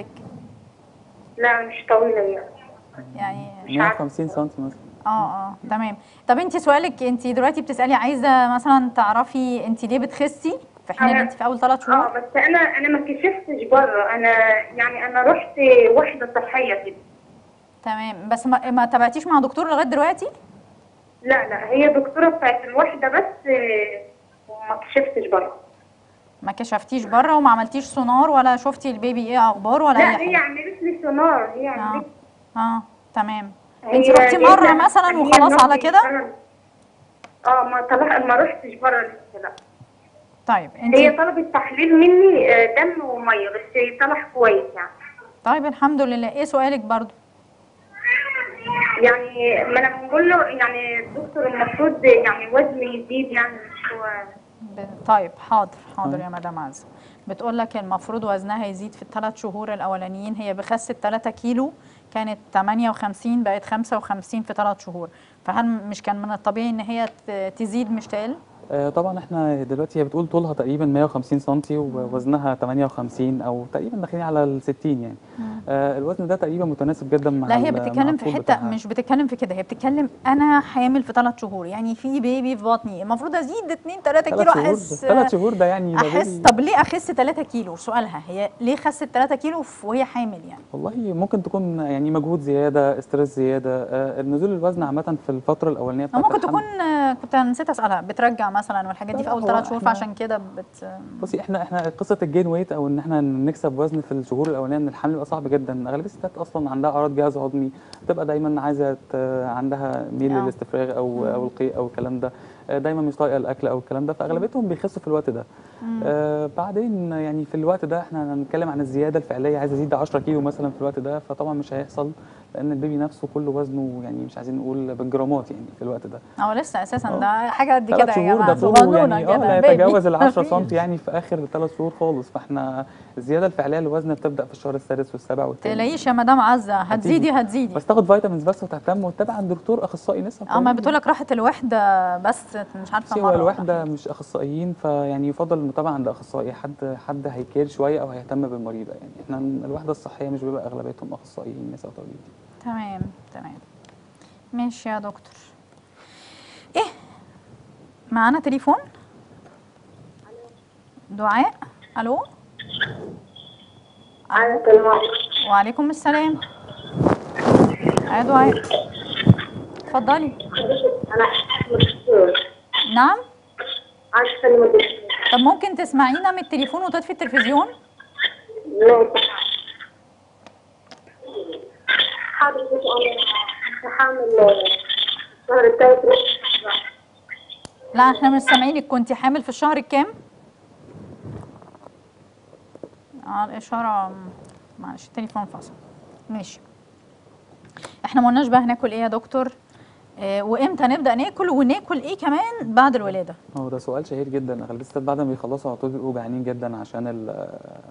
Speaker 5: لا مش طويله يعني
Speaker 1: يعني
Speaker 5: مش عارفة.
Speaker 2: 150 سم مثلا
Speaker 1: اه اه تمام طب انت سؤالك انت دلوقتي بتسالي عايزه مثلا تعرفي انت ليه بتخسي في حين ان
Speaker 5: أنا-
Speaker 1: انت في اول ثلاث
Speaker 5: اه
Speaker 1: شهور
Speaker 5: بس انا انا ما كشفتش بره انا يعني انا رحت وحده صحيه كده
Speaker 1: تمام بس ما, ما تابعتيش مع دكتور لغايه دلوقتي
Speaker 5: لا لا هي دكتوره بتاعت الوحده بس آه، وما كشفتش بره
Speaker 1: ما كشفتيش بره وما عملتيش سونار ولا شفتي البيبي ايه اخباره ولا
Speaker 5: لا
Speaker 1: اي
Speaker 5: هي
Speaker 1: حاجه
Speaker 5: عملت لي سونار هي
Speaker 1: اه
Speaker 5: عملت
Speaker 1: اه تمام
Speaker 5: هي
Speaker 1: انت رحتي
Speaker 5: جايبة
Speaker 1: مره مثلا
Speaker 5: هي
Speaker 1: وخلاص على
Speaker 5: نوبي
Speaker 1: كده
Speaker 5: فعلاً. اه ما طلع ما رحتش بره لسه لا
Speaker 1: طيب انت
Speaker 5: هي طلبت تحليل مني آه، دم وميه بس طلع كويس يعني
Speaker 1: طيب الحمد لله ايه سؤالك برضو
Speaker 5: يعني ما انا بنقول له يعني الدكتور المفروض يعني وزني يزيد يعني مش هو
Speaker 1: ب- طيب حاضر حاضر يا مدام عزه بتقول لك المفروض وزنها يزيد في الثلاث شهور الاولانيين هي بخست 3 كيلو كانت 58 بقت 55 في ثلاث شهور فهل مش كان من الطبيعي ان هي ت- تزيد مش تقل
Speaker 2: آه، طبعا احنا دلوقتي هي بتقول طولها تقريبا 150 سم ووزنها 58 او تقريبا داخلين على ال 60 يعني آه، الوزن ده تقريبا متناسب جدا مع
Speaker 1: لا هي
Speaker 2: ال- مع
Speaker 1: بتتكلم في
Speaker 2: الطول
Speaker 1: حته
Speaker 2: بتاعها.
Speaker 1: مش بتتكلم في كده هي بتتكلم انا حامل في ثلاث شهور يعني في بيبي في بطني المفروض ازيد 2 3 كيلو
Speaker 2: ثلاث شهور
Speaker 1: احس
Speaker 2: ثلاث شهور ده يعني ده
Speaker 1: احس
Speaker 2: بيبي-
Speaker 1: طب ليه اخس 3 كيلو سؤالها هي ليه خست 3 كيلو ف- وهي حامل يعني
Speaker 2: والله ممكن تكون يعني مجهود زياده استرس زياده آه، نزول الوزن عامه في الفتره الاولانيه
Speaker 1: أو
Speaker 2: بتاعت
Speaker 1: ممكن
Speaker 2: الحمل.
Speaker 1: تكون آه، كنت نسيت اسالها بترجع مثلا والحاجات دي
Speaker 2: لا،
Speaker 1: في اول
Speaker 2: هو
Speaker 1: ثلاث شهور
Speaker 2: إحنا-
Speaker 1: فعشان كده بت
Speaker 2: بصي احنا احنا قصه الجين ويت او ان احنا نكسب وزن في الشهور الاولانيه من الحمل بيبقى صعب جدا اغلبيه الستات اصلا عندها اعراض جهاز هضمي بتبقى دايما عايزه ت- عندها ميل
Speaker 1: آه.
Speaker 2: للاستفراغ او او القيء او الكلام ده آه، دايما مش طايقه الاكل او الكلام ده فاغلبيتهم بيخسوا في الوقت ده آه بعدين يعني في الوقت ده احنا هنتكلم عن الزياده الفعليه عايزه ازيد 10 كيلو مثلا في الوقت ده فطبعا مش هيحصل لان البيبي نفسه كله وزنه يعني مش عايزين نقول بالجرامات يعني في الوقت ده
Speaker 1: او لسه اساسا
Speaker 2: آه.
Speaker 1: ده حاجه قد
Speaker 2: ثلاث
Speaker 1: كده يا
Speaker 2: شهور
Speaker 1: جماعه
Speaker 2: ده طوله
Speaker 1: صغنونه
Speaker 2: يعني اه
Speaker 1: كده
Speaker 2: لا
Speaker 1: بيبي.
Speaker 2: يتجاوز ال 10 سم
Speaker 1: مفيش.
Speaker 2: يعني في اخر الثلاث شهور خالص فاحنا الزياده الفعليه للوزن بتبدا في الشهر السادس والسابع والثامن
Speaker 1: تقلقيش يا مدام عزه هتزيدي هتزيدي
Speaker 2: بس تاخد فيتامينز بس وتهتم وتتابع عند دكتور اخصائي نساء
Speaker 1: اه ما بتقول لك راحت الوحده بس مش عارفه
Speaker 2: بصي
Speaker 1: مره
Speaker 2: هو
Speaker 1: ولا
Speaker 2: الوحده
Speaker 1: حاجة.
Speaker 2: مش اخصائيين فيعني يفضل المتابعه عند اخصائي حد حد هيكير شويه او هيهتم بالمريضه يعني احنا الوحده الصحيه مش بيبقى اغلبيتهم اخصائيين نساء وتوليد
Speaker 1: تمام تمام ماشي يا دكتور ايه معانا تليفون دعاء الو
Speaker 5: السلام عليكم
Speaker 1: وعليكم السلام يا دعاء اتفضلي
Speaker 5: انا دكتور
Speaker 1: نعم
Speaker 5: عايز اكلم الدكتور
Speaker 1: طب ممكن تسمعينا من التليفون وتطفي التلفزيون
Speaker 5: لا حضرتك انا حامل الشهر الثالث
Speaker 1: لا احنا مش سامعينك كنت حامل في الشهر الكام اه الاشاره معلش التليفون فصل ماشي احنا ما قلناش بقى هناكل ايه يا دكتور اه وامتى نبدا ناكل وناكل ايه كمان بعد الولاده
Speaker 2: هو ده سؤال شهير جدا اغلبيه الستات بعد ما بيخلصوا على طول بيبقوا جعانين جدا عشان ال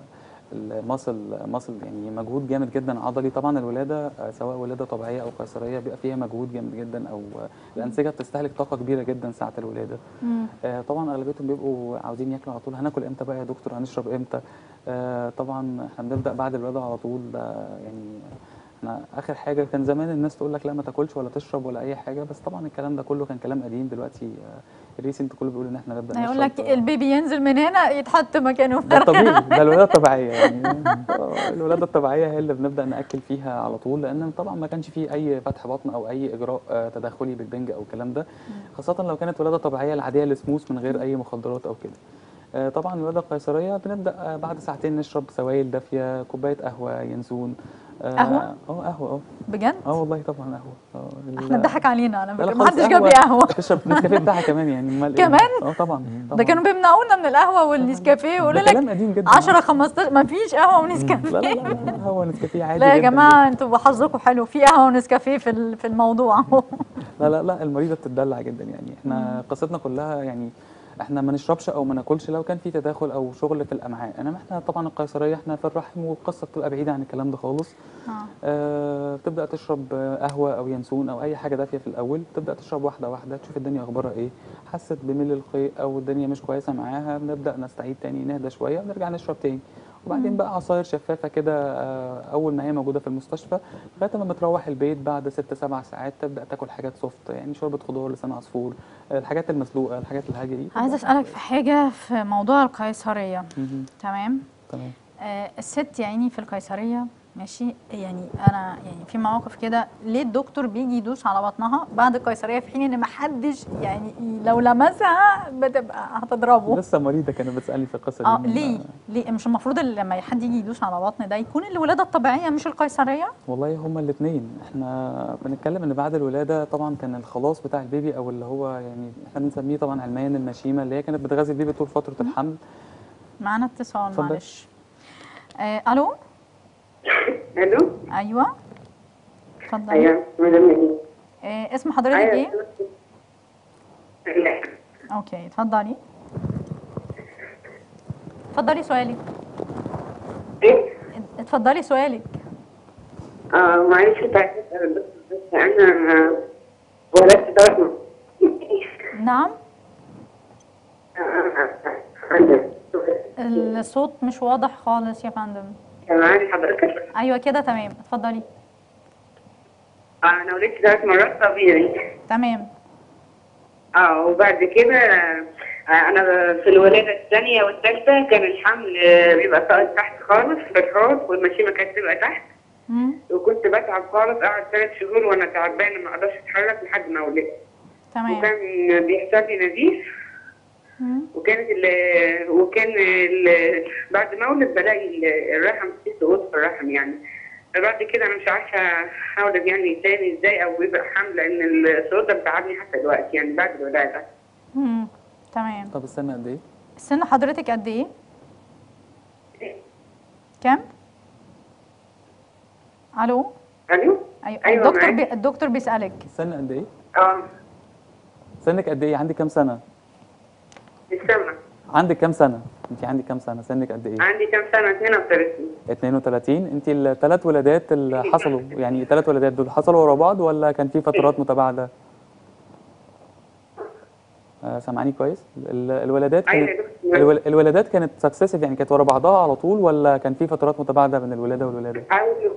Speaker 2: المصل مصل يعني مجهود جامد جدا عضلي طبعا الولاده آه، سواء ولاده طبيعيه او قيصريه بيبقى فيها مجهود جامد جدا او آه، الانسجه بتستهلك طاقه كبيره جدا ساعه الولاده آه، طبعا اغلبيتهم بيبقوا عاوزين ياكلوا على طول هناكل امتى بقى يا دكتور هنشرب امتى آه، طبعا احنا بنبدا بعد الولاده على طول ده يعني احنا اخر حاجه كان زمان الناس تقول لك لا ما تاكلش ولا تشرب ولا اي حاجه بس طبعا الكلام ده كله كان كلام قديم دلوقتي آه، الريسنت كله بيقول ان احنا نبدا
Speaker 1: هيقول
Speaker 2: نشرب
Speaker 1: لك
Speaker 2: آه،
Speaker 1: البيبي ينزل من هنا يتحط مكانه
Speaker 2: ده الطبيعي ده الولاده الطبيعيه يعني آه، الولاده الطبيعيه هي اللي بنبدا ناكل فيها على طول لان طبعا ما كانش فيه اي فتح بطن او اي اجراء آه، تدخلي بالبنج او الكلام ده خاصه لو كانت ولاده طبيعيه العاديه السموث من غير اي مخدرات او كده آه، طبعا الولاده القيصريه بنبدا آه، بعد ساعتين نشرب سوائل دافيه كوبايه قهوه ينسون آه،
Speaker 1: قهوة؟
Speaker 2: اه قهوه اه
Speaker 1: بجد
Speaker 2: اه والله طبعا قهوه اه ال-
Speaker 1: احنا اتضحك علينا على
Speaker 2: لا
Speaker 1: فكره
Speaker 2: لا
Speaker 1: ما
Speaker 2: خالص
Speaker 1: حدش جاب لي قهوه
Speaker 2: تشرب النسكافيه بتاعها كمان يعني أمال إيه؟
Speaker 1: كمان؟
Speaker 2: اه طبعا
Speaker 1: ده
Speaker 2: طبعاً.
Speaker 1: كانوا بيمنعونا من القهوه والنسكافيه
Speaker 2: ده
Speaker 1: ويقولوا
Speaker 2: كلام
Speaker 1: لك
Speaker 2: قديم جدا
Speaker 1: 10 15 ما فيش قهوه ونسكافيه
Speaker 2: لا لا لا, لا هو نسكافيه عادي
Speaker 1: لا يا
Speaker 2: جداً
Speaker 1: جماعه انتوا حظكم حلو في قهوه ونسكافيه في ال- في الموضوع
Speaker 2: لا لا لا المريضه بتدلع جدا يعني احنا قصتنا كلها يعني احنا ما نشربش او ما ناكلش لو كان في تداخل او شغل في الامعاء انما احنا طبعا القيصريه احنا في الرحم والقصه بتبقى بعيده عن الكلام ده خالص
Speaker 1: آه.
Speaker 2: آه بتبدا تشرب آه، قهوه او ينسون او اي حاجه دافيه في الاول تبدا تشرب واحده واحده تشوف الدنيا اخبارها ايه حست بميل القيء او الدنيا مش كويسه معاها بنبدا نستعيد تاني نهدى شويه ونرجع نشرب تاني وبعدين بقى عصاير شفافه كده آه، اول ما هي موجوده في المستشفى لغايه ما بتروح البيت بعد ست سبع ساعات تبدا تاكل حاجات سوفت يعني شوربه خضار لسان عصفور آه، الحاجات المسلوقه الحاجات الهاديه دي
Speaker 1: عايزه اسالك في حاجه في موضوع القيصريه
Speaker 2: مهم.
Speaker 1: تمام
Speaker 2: تمام
Speaker 1: آه الست يعني في القيصريه ماشي يعني انا يعني في مواقف كده ليه الدكتور بيجي يدوس على بطنها بعد القيصريه في حين ان محدش يعني لو لمسها بتبقى هتضربه
Speaker 2: لسه مريضه كانت بتسالني في القصه دي
Speaker 1: اه
Speaker 2: من-
Speaker 1: ليه ليه مش المفروض اللي لما حد يجي يدوس على بطن ده يكون الولاده الطبيعيه مش القيصريه
Speaker 2: والله هما الاثنين احنا بنتكلم ان بعد الولاده طبعا كان الخلاص بتاع البيبي او اللي هو يعني احنا بنسميه طبعا علميا المشيمه اللي هي كانت بتغذي البيبي طول فتره الحمل
Speaker 1: معانا اتصال
Speaker 2: اتفضل.
Speaker 1: معلش آه الو
Speaker 5: الو
Speaker 1: ايوه اتفضلي
Speaker 5: ايوه مدام نجيب
Speaker 1: آه اسم حضرتك ايه
Speaker 5: لا
Speaker 1: اوكي اتفضلي اتفضلي سؤالك
Speaker 5: ايه
Speaker 1: اتفضلي سؤالك
Speaker 5: اه معلش كنت عايزه اسال الدكتور بس انا ولدت دوت
Speaker 1: نعم
Speaker 5: عندك
Speaker 1: الصوت مش واضح خالص يا فندم
Speaker 5: سامعني حضرتك
Speaker 1: ايوه كده تمام اتفضلي
Speaker 5: انا ولدت ثلاث مرات طبيعي
Speaker 1: تمام
Speaker 5: اه وبعد كده آه، انا في الولاده الثانيه والثالثه كان الحمل آه، بيبقى ساقط تحت خالص في الحوض والمشيمه كانت تبقى تحت
Speaker 1: مم.
Speaker 5: وكنت بتعب خالص اقعد ثلاث شهور وانا تعبانه ما اقدرش اتحرك لحد ما ولدت
Speaker 1: تمام
Speaker 5: وكان بيحصل لي نزيف
Speaker 1: مم.
Speaker 5: وكانت ال وكان ال بعد ما اولد بلاقي ال- الرحم في سقوط في الرحم يعني فبعد كده انا مش عارفه اولد يعني تاني ازاي او يبقى حمل لان السقوط ده بتعبني حتى دلوقتي يعني بعد الولاده
Speaker 1: مم. تمام
Speaker 2: طب السن قد ايه؟
Speaker 1: سن حضرتك قد ايه كام الو
Speaker 5: الو
Speaker 1: ايوه
Speaker 5: أيوة
Speaker 1: الدكتور
Speaker 5: معاك.
Speaker 1: بي... الدكتور بيسالك
Speaker 2: السن قد ايه؟
Speaker 5: اه
Speaker 2: سنك قد ايه؟ عندك كام سنه؟
Speaker 5: السمع
Speaker 2: عندك كام سنه؟ انت عندك كام سنه؟ سنك قد ايه؟
Speaker 5: عندي كام سنه 32
Speaker 2: 32 انت الثلاث ولادات اللي حصلوا يعني الثلاث ولادات دول حصلوا ورا بعض ولا كان في فترات متباعده؟ آه سامعاني كويس؟ ال- الولادات
Speaker 5: أيوة
Speaker 2: كانت
Speaker 5: يا دكتور.
Speaker 2: الول- الولادات كانت سكسيسيف يعني كانت ورا بعضها على طول ولا كان في فترات متباعده بين الولاده والولاده؟
Speaker 5: اول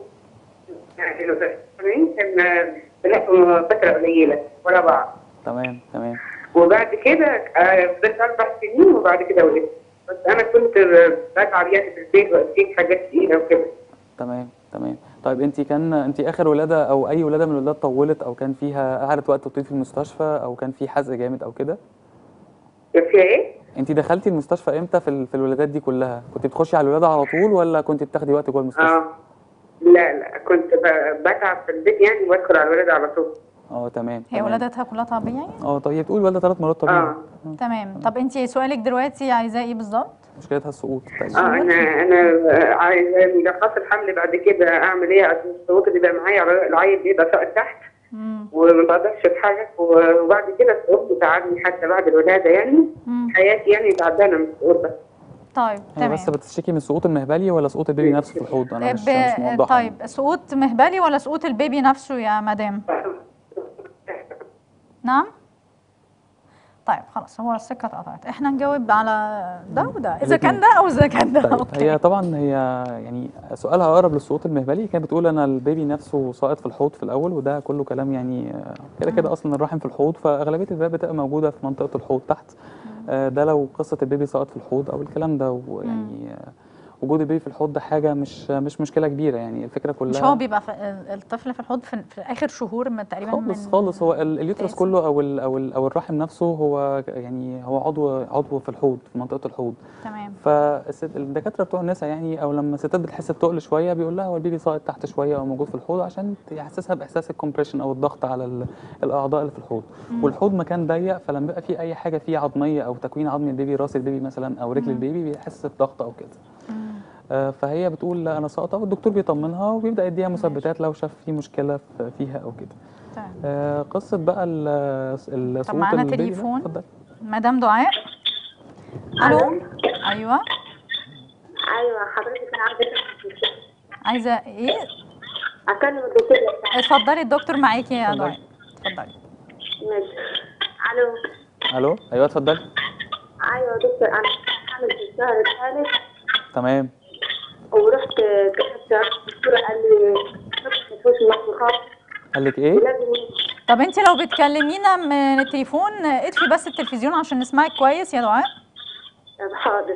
Speaker 5: كان بناخد فتره قليله ورا بعض
Speaker 2: تمام تمام
Speaker 5: وبعد كده آه، فضلت اربع سنين وبعد كده ولدت بس انا كنت بتعب يعني في البيت واشيل حاجات تقيله وكده
Speaker 2: تمام تمام طيب انت كان انت اخر ولاده او اي ولاده من الولادات طولت او كان فيها قعدت وقت طويل في المستشفى او كان في حزق جامد او كده
Speaker 5: كان فيها ايه؟
Speaker 2: انت دخلتي المستشفى امتى في ال- في الولادات دي كلها كنت بتخشي على الولاده على طول ولا كنت بتاخدي وقت جوه المستشفى
Speaker 5: اه لا لا كنت ب- بتعب في البيت يعني وادخل على الولاده على طول
Speaker 2: اه تمام
Speaker 1: هي
Speaker 2: تمام.
Speaker 1: ولادتها كلها طبيعي
Speaker 2: اه طيب هي بتقول والده ثلاث مرات طبيعي
Speaker 5: اه
Speaker 1: تمام طب انت سؤالك دلوقتي عايزاه ايه بالظبط
Speaker 2: مشكلتها السقوط
Speaker 5: اه انا انا عايزه ملخص الحمل بعد كده اعمل ايه عشان الصوت اللي بقى معايا على العيل بيبقى ساقط تحت
Speaker 1: مم.
Speaker 5: وما بقدرش اتحرك و- وبعد كده الصوت بتعبني حتى بعد الولاده يعني
Speaker 1: مم.
Speaker 5: حياتي يعني تعبانه من الصوت ده
Speaker 1: طيب
Speaker 2: هي
Speaker 1: تمام
Speaker 2: بس بتشتكي من سقوط المهبلي ولا سقوط البيبي نفسه في الحوض انا مش
Speaker 1: ب-
Speaker 2: مش موضحه
Speaker 1: طيب سقوط مهبلي ولا سقوط البيبي نفسه يا مدام نعم طيب خلاص هو السكه اتقطعت احنا نجاوب على ده وده اذا كان ده او اذا كان ده
Speaker 2: طيب
Speaker 1: اوكي
Speaker 2: هي طبعا هي يعني سؤالها اقرب للسقوط المهبلي كانت بتقول انا البيبي نفسه ساقط في الحوض في الاول وده كله كلام يعني آه، كده كده اصلا الرحم في الحوض فاغلبيه البيبي بتبقى موجوده في منطقه الحوض تحت آه، ده لو قصه البيبي ساقط في الحوض او الكلام ده ويعني آه، وجود البيبي في الحوض ده حاجه مش مش مشكله كبيره يعني الفكره كلها
Speaker 1: مش هو بيبقى في الطفل في الحوض في, في اخر شهور من تقريبا
Speaker 2: خالص
Speaker 1: من
Speaker 2: خالص هو ال- اليوترس
Speaker 1: تاسع.
Speaker 2: كله او ال او ال او الرحم نفسه هو يعني هو عضو عضو في الحوض في منطقه الحوض
Speaker 1: تمام
Speaker 2: فالدكاتره بتوع النساء يعني او لما الستات بتحس بتقل شويه بيقول لها هو البيبي ساقط تحت شويه او موجود في الحوض عشان يحسسها باحساس الكومبريشن او الضغط على ال- الاعضاء اللي في الحوض والحوض مكان ضيق فلما بيبقى فيه اي حاجه فيه عظميه او تكوين عظمي البيبي راس البيبي مثلا او رجل البيبي بيحس بضغط او كده آه، فهي بتقول لا انا ساقطه والدكتور بيطمنها وبيبدا يديها مثبتات لو شاف في مشكله في- فيها او كده
Speaker 1: تمام
Speaker 2: آه، قصه بقى ال- الصوت
Speaker 1: معانا
Speaker 2: البيبي ده،
Speaker 1: تليفون.
Speaker 2: اتفضل.
Speaker 1: مدام دعاء الو ايوه
Speaker 5: ايوه حضرتك انا عايزه
Speaker 1: عايزه ايه
Speaker 5: اكلم الدكتور
Speaker 1: اتفضلي الدكتور معاكي يا
Speaker 2: اتفضلي.
Speaker 1: دعاء اتفضلي
Speaker 5: ماشي الو
Speaker 2: الو ايوه اتفضلي
Speaker 5: ايوه يا دكتور انا حامل في الشهر الثالث
Speaker 6: تمام
Speaker 5: ورحت كشفت الدكتور قال لي ما تخافوش ما خالص
Speaker 2: قال لك ايه
Speaker 5: لازم
Speaker 1: طب انت لو بتكلمينا من التليفون اطفي بس التلفزيون عشان نسمعك كويس يا دعاء
Speaker 5: حاضر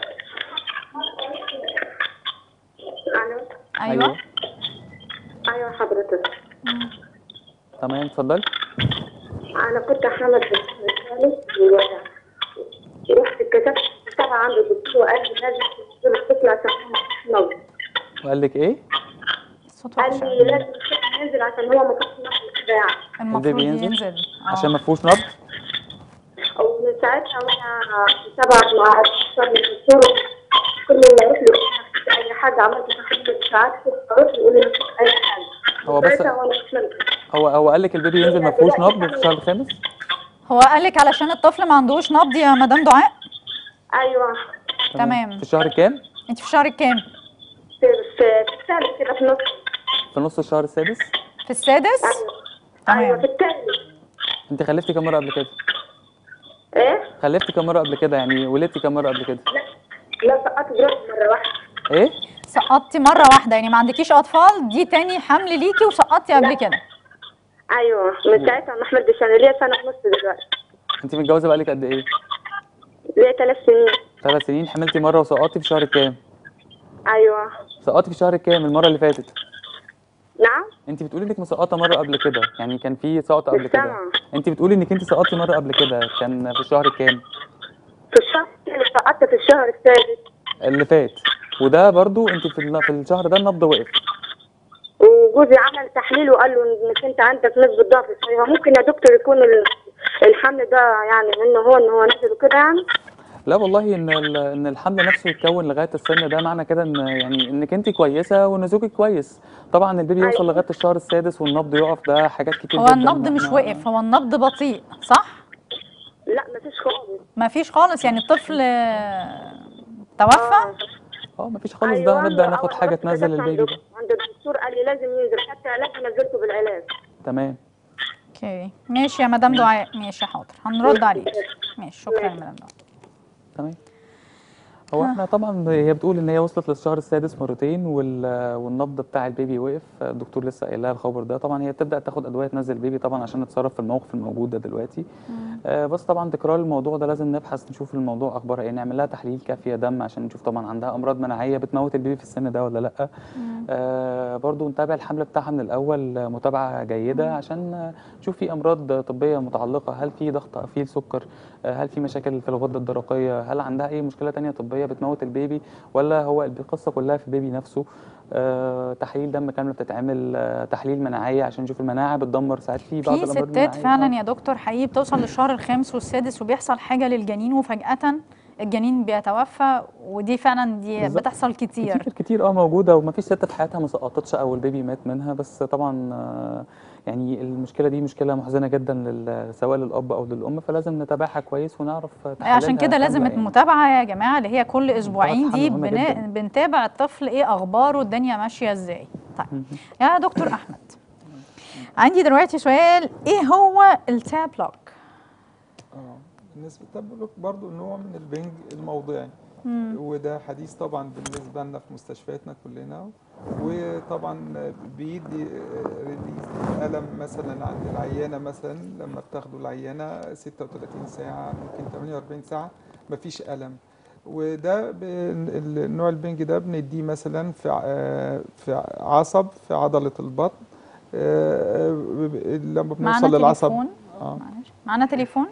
Speaker 5: الو
Speaker 1: ايوه
Speaker 5: ايوه حضرتك
Speaker 2: تمام اتفضلي
Speaker 5: انا كنت حامل في الشهر الثالث و- رحت كشفت طبعا عند الدكتور وقال لي لازم تشيل الطفل عشان هو مفيش نبض
Speaker 2: وقال لك ايه
Speaker 1: الصوت
Speaker 5: قال
Speaker 1: وحش
Speaker 5: لي
Speaker 1: أوي.
Speaker 5: لازم الطفل ينزل عشان هو مفيش نبض كده يعني
Speaker 1: المفروض
Speaker 2: البيبي ينزل؟
Speaker 1: ينزل آه.
Speaker 2: عشان ما فيهوش نبض
Speaker 5: ومن ساعتها وانا متابعه مع اكثر من دكتور كل ما اروح له اي حاجه عملت تحديد ساعات اروح يقول لي مفيش اي حاجه
Speaker 2: هو بس-
Speaker 5: ساعتها وانا مش ممكن.
Speaker 2: هو هو قال لك البيبي ينزل ما فيهوش نبض في الشهر الخامس
Speaker 1: هو قال لك علشان الطفل ما عندوش نبض يا مدام دعاء
Speaker 5: ايوه
Speaker 1: تمام
Speaker 2: في الشهر كام
Speaker 1: انت في الشهر الكام
Speaker 5: في في في الثالث كده في نص
Speaker 2: في نص الشهر السادس
Speaker 1: في السادس
Speaker 5: ايوه
Speaker 1: تمام.
Speaker 5: ايوه في الثالث
Speaker 2: انت خلفتي كام مره قبل كده
Speaker 5: ايه
Speaker 2: خلفتي كام مره قبل كده يعني ولدتي كام مره قبل كده
Speaker 6: لا سقطت جرافي مره واحده
Speaker 2: ايه
Speaker 1: سقطتي مره واحده يعني ما عندكيش اطفال دي تاني حمل ليكي وسقطتي قبل كده
Speaker 6: ايوه من ساعتها ما حملتش انا ليا سنه ونص دلوقتي
Speaker 2: انت متجوزه بقالك قد ايه
Speaker 6: ليا ثلاث سنين
Speaker 2: ثلاث سنين حملتي مره وسقطتي في شهر كام
Speaker 6: ايوه
Speaker 2: سقطتي في شهر كام المره اللي فاتت
Speaker 6: نعم
Speaker 2: انت بتقولي انك مسقطه مره قبل كده يعني كان في سقطه قبل
Speaker 6: مش
Speaker 2: كده
Speaker 6: سامعة.
Speaker 2: انت بتقولي انك انت سقطتي مره قبل كده كان في شهر كام
Speaker 6: في الشهر اللي سقطت في الشهر السادس
Speaker 2: اللي فات وده برضو انت في ال- في الشهر ده النبض وقف
Speaker 6: وجوزي عمل تحليل وقال له انك انت عندك نسبه ضعف صحيح ممكن يا دكتور يكون ال- الحمل ده يعني انه هو ان هو نزل وكده يعني
Speaker 2: لا والله ان ال- ان الحمل نفسه يتكون لغايه السن ده معنى كده ان يعني انك انت كويسه وان زوجك كويس طبعا البيبي يوصل
Speaker 6: أيوة.
Speaker 2: لغايه الشهر السادس والنبض يقف ده حاجات كتير
Speaker 1: هو
Speaker 2: جدا
Speaker 1: النبض مش
Speaker 2: احنا-
Speaker 1: وقف هو النبض بطيء صح
Speaker 6: لا مفيش خالص
Speaker 1: ما فيش خالص يعني الطفل آه، توفى
Speaker 2: اه مفيش خالص ده هنبدا ناخد
Speaker 6: أول
Speaker 2: حاجه
Speaker 6: رحت
Speaker 2: تنزل
Speaker 6: كشفت
Speaker 2: البيبي
Speaker 6: عند
Speaker 2: ده
Speaker 6: عند الدكتور قال لي لازم ينزل حتى علاج نزلته بالعلاج
Speaker 2: تمام
Speaker 1: اوكي ماشي يا مدام دعاء ماشي حاضر هنرد عليك ماشي شكرا يا مدام دعاء
Speaker 2: تمام هو احنا طبعا هي بتقول ان هي وصلت للشهر السادس مرتين وال- والنبض بتاع البيبي وقف الدكتور لسه قايل لها الخبر ده طبعا هي بتبدا تاخد ادويه تنزل البيبي طبعا عشان نتصرف في الموقف الموجود ده دلوقتي آه بس طبعا تكرار الموضوع ده لازم نبحث نشوف الموضوع اخبارها ايه نعمل لها تحليل كافيه دم عشان نشوف طبعا عندها امراض مناعيه بتموت البيبي في السن ده ولا لا آه برضو نتابع الحمل بتاعها من الاول آه، متابعه جيده عشان آه، نشوف في امراض طبيه متعلقه هل في ضغط في سكر آه، هل في مشاكل في الغده الدرقيه هل عندها اي مشكله تانية طبيه بتموت البيبي ولا هو القصه كلها في البيبي نفسه آه، تحاليل دم كامله بتتعمل آه، تحليل مناعيه عشان نشوف المناعه بتدمر ساعات في بعض
Speaker 1: في
Speaker 2: الامراض
Speaker 1: ستات
Speaker 2: المناعية.
Speaker 1: فعلا
Speaker 2: آه.
Speaker 1: يا دكتور حقيقي بتوصل للشهر الخامس والسادس وبيحصل حاجه للجنين وفجاه الجنين بيتوفى ودي فعلا دي
Speaker 2: بالظبط.
Speaker 1: بتحصل كتير
Speaker 2: كتير كتير اه موجوده ومفيش ست في حياتها ما سقطتش او البيبي مات منها بس طبعا آه، يعني المشكله دي مشكله محزنه جدا لل- سواء للاب او للام فلازم نتابعها كويس ونعرف تحليلها
Speaker 1: عشان كده لازم
Speaker 2: كاملة يعني.
Speaker 1: المتابعه يا جماعه اللي هي كل اسبوعين
Speaker 2: حل
Speaker 1: دي
Speaker 2: مهمة
Speaker 1: بنا...
Speaker 2: جداً.
Speaker 1: بنتابع الطفل ايه اخباره الدنيا ماشيه ازاي طيب
Speaker 2: مهم.
Speaker 1: يا دكتور احمد عندي دلوقتي سؤال ايه هو التاب لوك
Speaker 3: اه بالنسبه للتابلوك برضو نوع من البنج الموضعي وده حديث طبعا بالنسبه لنا في مستشفياتنا كلنا وطبعا بيدي ريليز الالم مثلا عند العيانه مثلا لما بتاخدوا العيانه 36 ساعه ممكن 48 ساعه مفيش الم وده ب- النوع البنج ده بنديه مثلا في ع- في عصب في عضله البطن آه، ب- ب- لما
Speaker 1: معانا
Speaker 3: بنوصل للعصب
Speaker 1: تليفون
Speaker 3: اه
Speaker 1: معلش معانا تليفون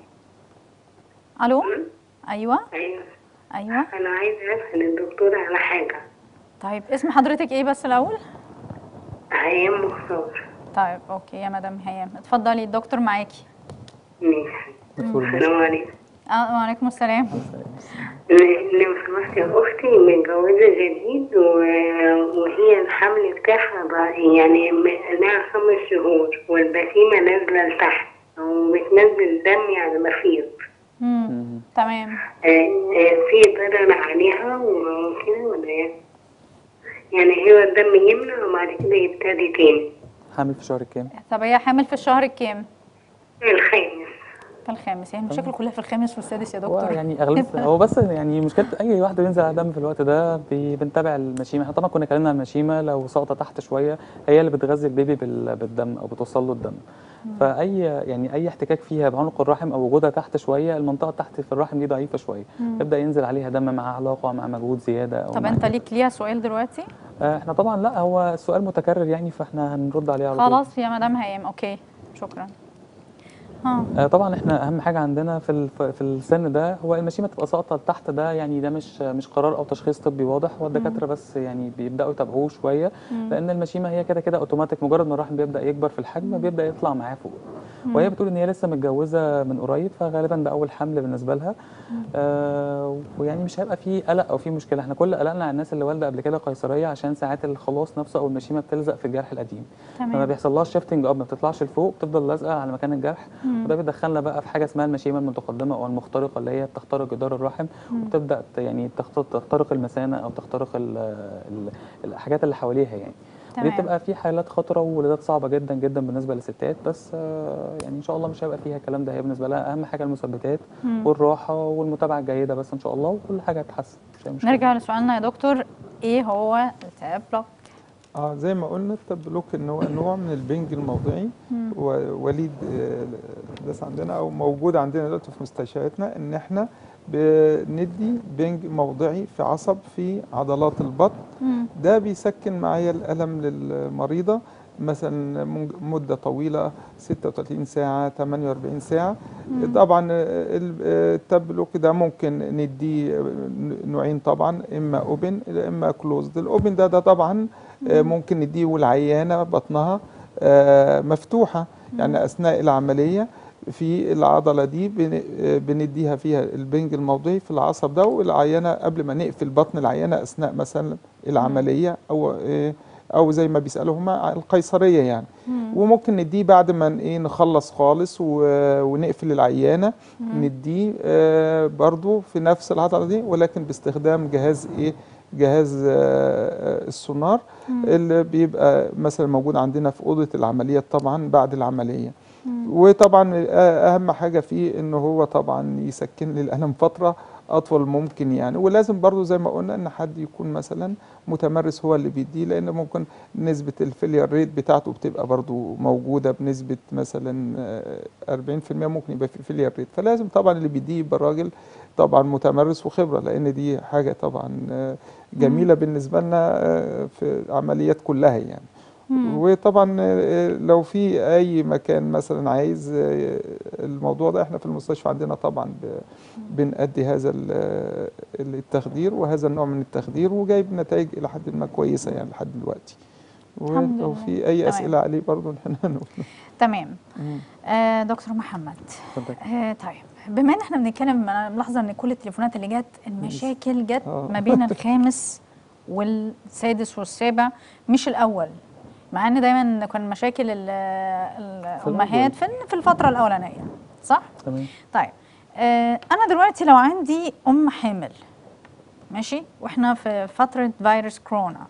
Speaker 1: الو ايوه
Speaker 5: ايوه
Speaker 1: ايوه
Speaker 5: انا عايزه اسال الدكتور على حاجه
Speaker 1: طيب اسم حضرتك ايه بس الاول
Speaker 5: هيام مختار
Speaker 1: طيب اوكي يا مدام هيام اتفضلي الدكتور معاكي
Speaker 5: ماشي
Speaker 2: دكتور الناس.
Speaker 5: السلام عليكم
Speaker 1: اه وعليكم السلام
Speaker 5: ل- لو سمحت يا اختي متجوزه جديد و- وهي الحمل بتاعها بقى- يعني م- لها خمس شهور والبسيمه نازله لتحت وبتنزل دم يعني مخيط
Speaker 1: مم.
Speaker 2: مم.
Speaker 1: تمام
Speaker 5: آه، آه، في ضرر عليها وكده ولا ايه؟ يعني هو الدم يمنع وبعد كده يبتدي تاني
Speaker 2: حامل في شهر كام
Speaker 1: طب هي حامل في الشهر الكام
Speaker 5: الخامس
Speaker 1: في الخامس يعني المشاكل كلها في الخامس والسادس يا
Speaker 2: هو
Speaker 1: دكتور
Speaker 2: يعني اغلب هو بس يعني مشكله اي واحده بينزل على دم في الوقت ده بي- بنتابع المشيمه احنا طبعا كنا اتكلمنا عن المشيمه لو ساقطه تحت شويه هي اللي بتغذي البيبي بال- بالدم او بتوصل له الدم فاي يعني اي احتكاك فيها بعنق الرحم او وجودها تحت شويه المنطقه تحت في الرحم دي ضعيفه شويه يبدا ينزل عليها دم مع علاقه مع مجهود زياده او
Speaker 1: طب
Speaker 2: مع
Speaker 1: انت
Speaker 2: كده.
Speaker 1: ليك ليها سؤال دلوقتي
Speaker 2: آه، احنا طبعا لا هو السؤال متكرر يعني فاحنا هنرد عليه على طول
Speaker 1: خلاص يا مدام هيام اوكي شكرا ها
Speaker 2: آه، طبعا احنا اهم حاجه عندنا في الف- في السن ده هو المشيمه تبقى ساقطه لتحت ده يعني ده مش مش قرار او تشخيص طبي واضح هو الدكاتره بس يعني بيبداوا يتابعوه شويه لان المشيمه هي كده كده اوتوماتيك مجرد ما الرحم بيبدا يكبر في الحجم بيبدا يطلع معاه فوق وهي بتقول ان هي لسه متجوزه من قريب فغالبا ده اول حمل بالنسبه لها آه ويعني مش هيبقى في قلق او في مشكله احنا كل قلقنا على الناس اللي والده قبل كده قيصريه عشان ساعات الخلاص نفسه او المشيمه بتلزق في الجرح القديم فما
Speaker 1: تمام
Speaker 2: بيحصلهاش شيفتنج اب ما بتطلعش لفوق بتفضل لازقه على مكان الجرح وده بيدخلنا بقى في حاجه اسمها المشيمه المتقدمه او المخترقه اللي هي بتخترق جدار الرحم وبتبدا ت- يعني تخت- تخترق المثانه او تخترق ال ال الحاجات اللي حواليها يعني دي
Speaker 1: تمام.
Speaker 2: بتبقى في حالات خطره وولادات صعبه جدا جدا بالنسبه للستات بس آه، يعني ان شاء الله مش هيبقى فيها الكلام ده هي بالنسبه لها اهم حاجه المثبتات
Speaker 1: مم.
Speaker 2: والراحه والمتابعه الجيده بس ان شاء الله وكل حاجه هتتحسن مش هي مشكلة.
Speaker 1: نرجع لسؤالنا يا دكتور ايه هو التهاب بلوك
Speaker 3: اه زي ما قلنا التبلوك ان هو نوع من البنج الموضعي
Speaker 1: مم.
Speaker 3: ووليد آه، الناس عندنا او موجود عندنا دلوقتي في مستشفياتنا ان احنا بندي بنج موضعي في عصب في عضلات البطن
Speaker 1: مم.
Speaker 3: ده بيسكن معايا الالم للمريضه مثلا من- مده طويله 36 ساعه 48 ساعه طبعا ال- التبلوك ده ممكن نديه نوعين طبعا اما اوبن اما كلوزد الاوبن ده ده طبعا آه، ممكن نديه والعيانه بطنها آه، مفتوحه يعني اثناء العمليه في العضله دي بن- آه، بنديها فيها البنج الموضعي في العصب ده والعيانه قبل ما نقفل بطن العيانه اثناء مثلا العمليه او آه، او زي ما بيسالوا هما القيصريه يعني وممكن نديه بعد ما ن- ايه نخلص خالص و- ونقفل العيانه نديه آه، برضو في نفس العضله دي ولكن باستخدام جهاز ايه جهاز آه، آه، السونار اللي بيبقى مثلا موجود عندنا في اوضه العمليات طبعا بعد العمليه وطبعا آه، اهم حاجه فيه ان هو طبعا يسكن لي الالم فتره اطول ممكن يعني ولازم برضو زي ما قلنا ان حد يكون مثلا متمرس هو اللي بيديه لان ممكن نسبه الفيلير ريت بتاعته بتبقى برضو موجوده بنسبه مثلا آه، 40% ممكن يبقى في فيلير ريت فلازم طبعا اللي بيديه يبقى راجل طبعا متمرس وخبره لان دي حاجه طبعا آه، جميله بالنسبه لنا آه، في العمليات كلها يعني وطبعا آه، لو في اي مكان مثلا عايز آه، الموضوع ده احنا في المستشفى عندنا طبعا ب- بنأدي هذا ال- التخدير وهذا النوع من التخدير وجايب نتائج الى حد ما كويسه يعني لحد دلوقتي
Speaker 1: الحمد
Speaker 3: ولو
Speaker 1: لله.
Speaker 3: في اي
Speaker 1: تمام.
Speaker 3: اسئله عليه برضه احنا نقول
Speaker 1: تمام
Speaker 3: مم.
Speaker 1: آه دكتور محمد
Speaker 2: اتفضل.
Speaker 1: آه طيب بما ان احنا بنتكلم انا ملاحظه ان كل التليفونات اللي جت المشاكل جت
Speaker 3: آه.
Speaker 1: ما بين الخامس والسادس والسابع مش الاول مع ان دايما كان مشاكل ال- الامهات في في الفتره الاولانيه صح
Speaker 2: تمام
Speaker 1: طيب آه انا دلوقتي لو عندي ام حامل ماشي واحنا في فتره فيروس كورونا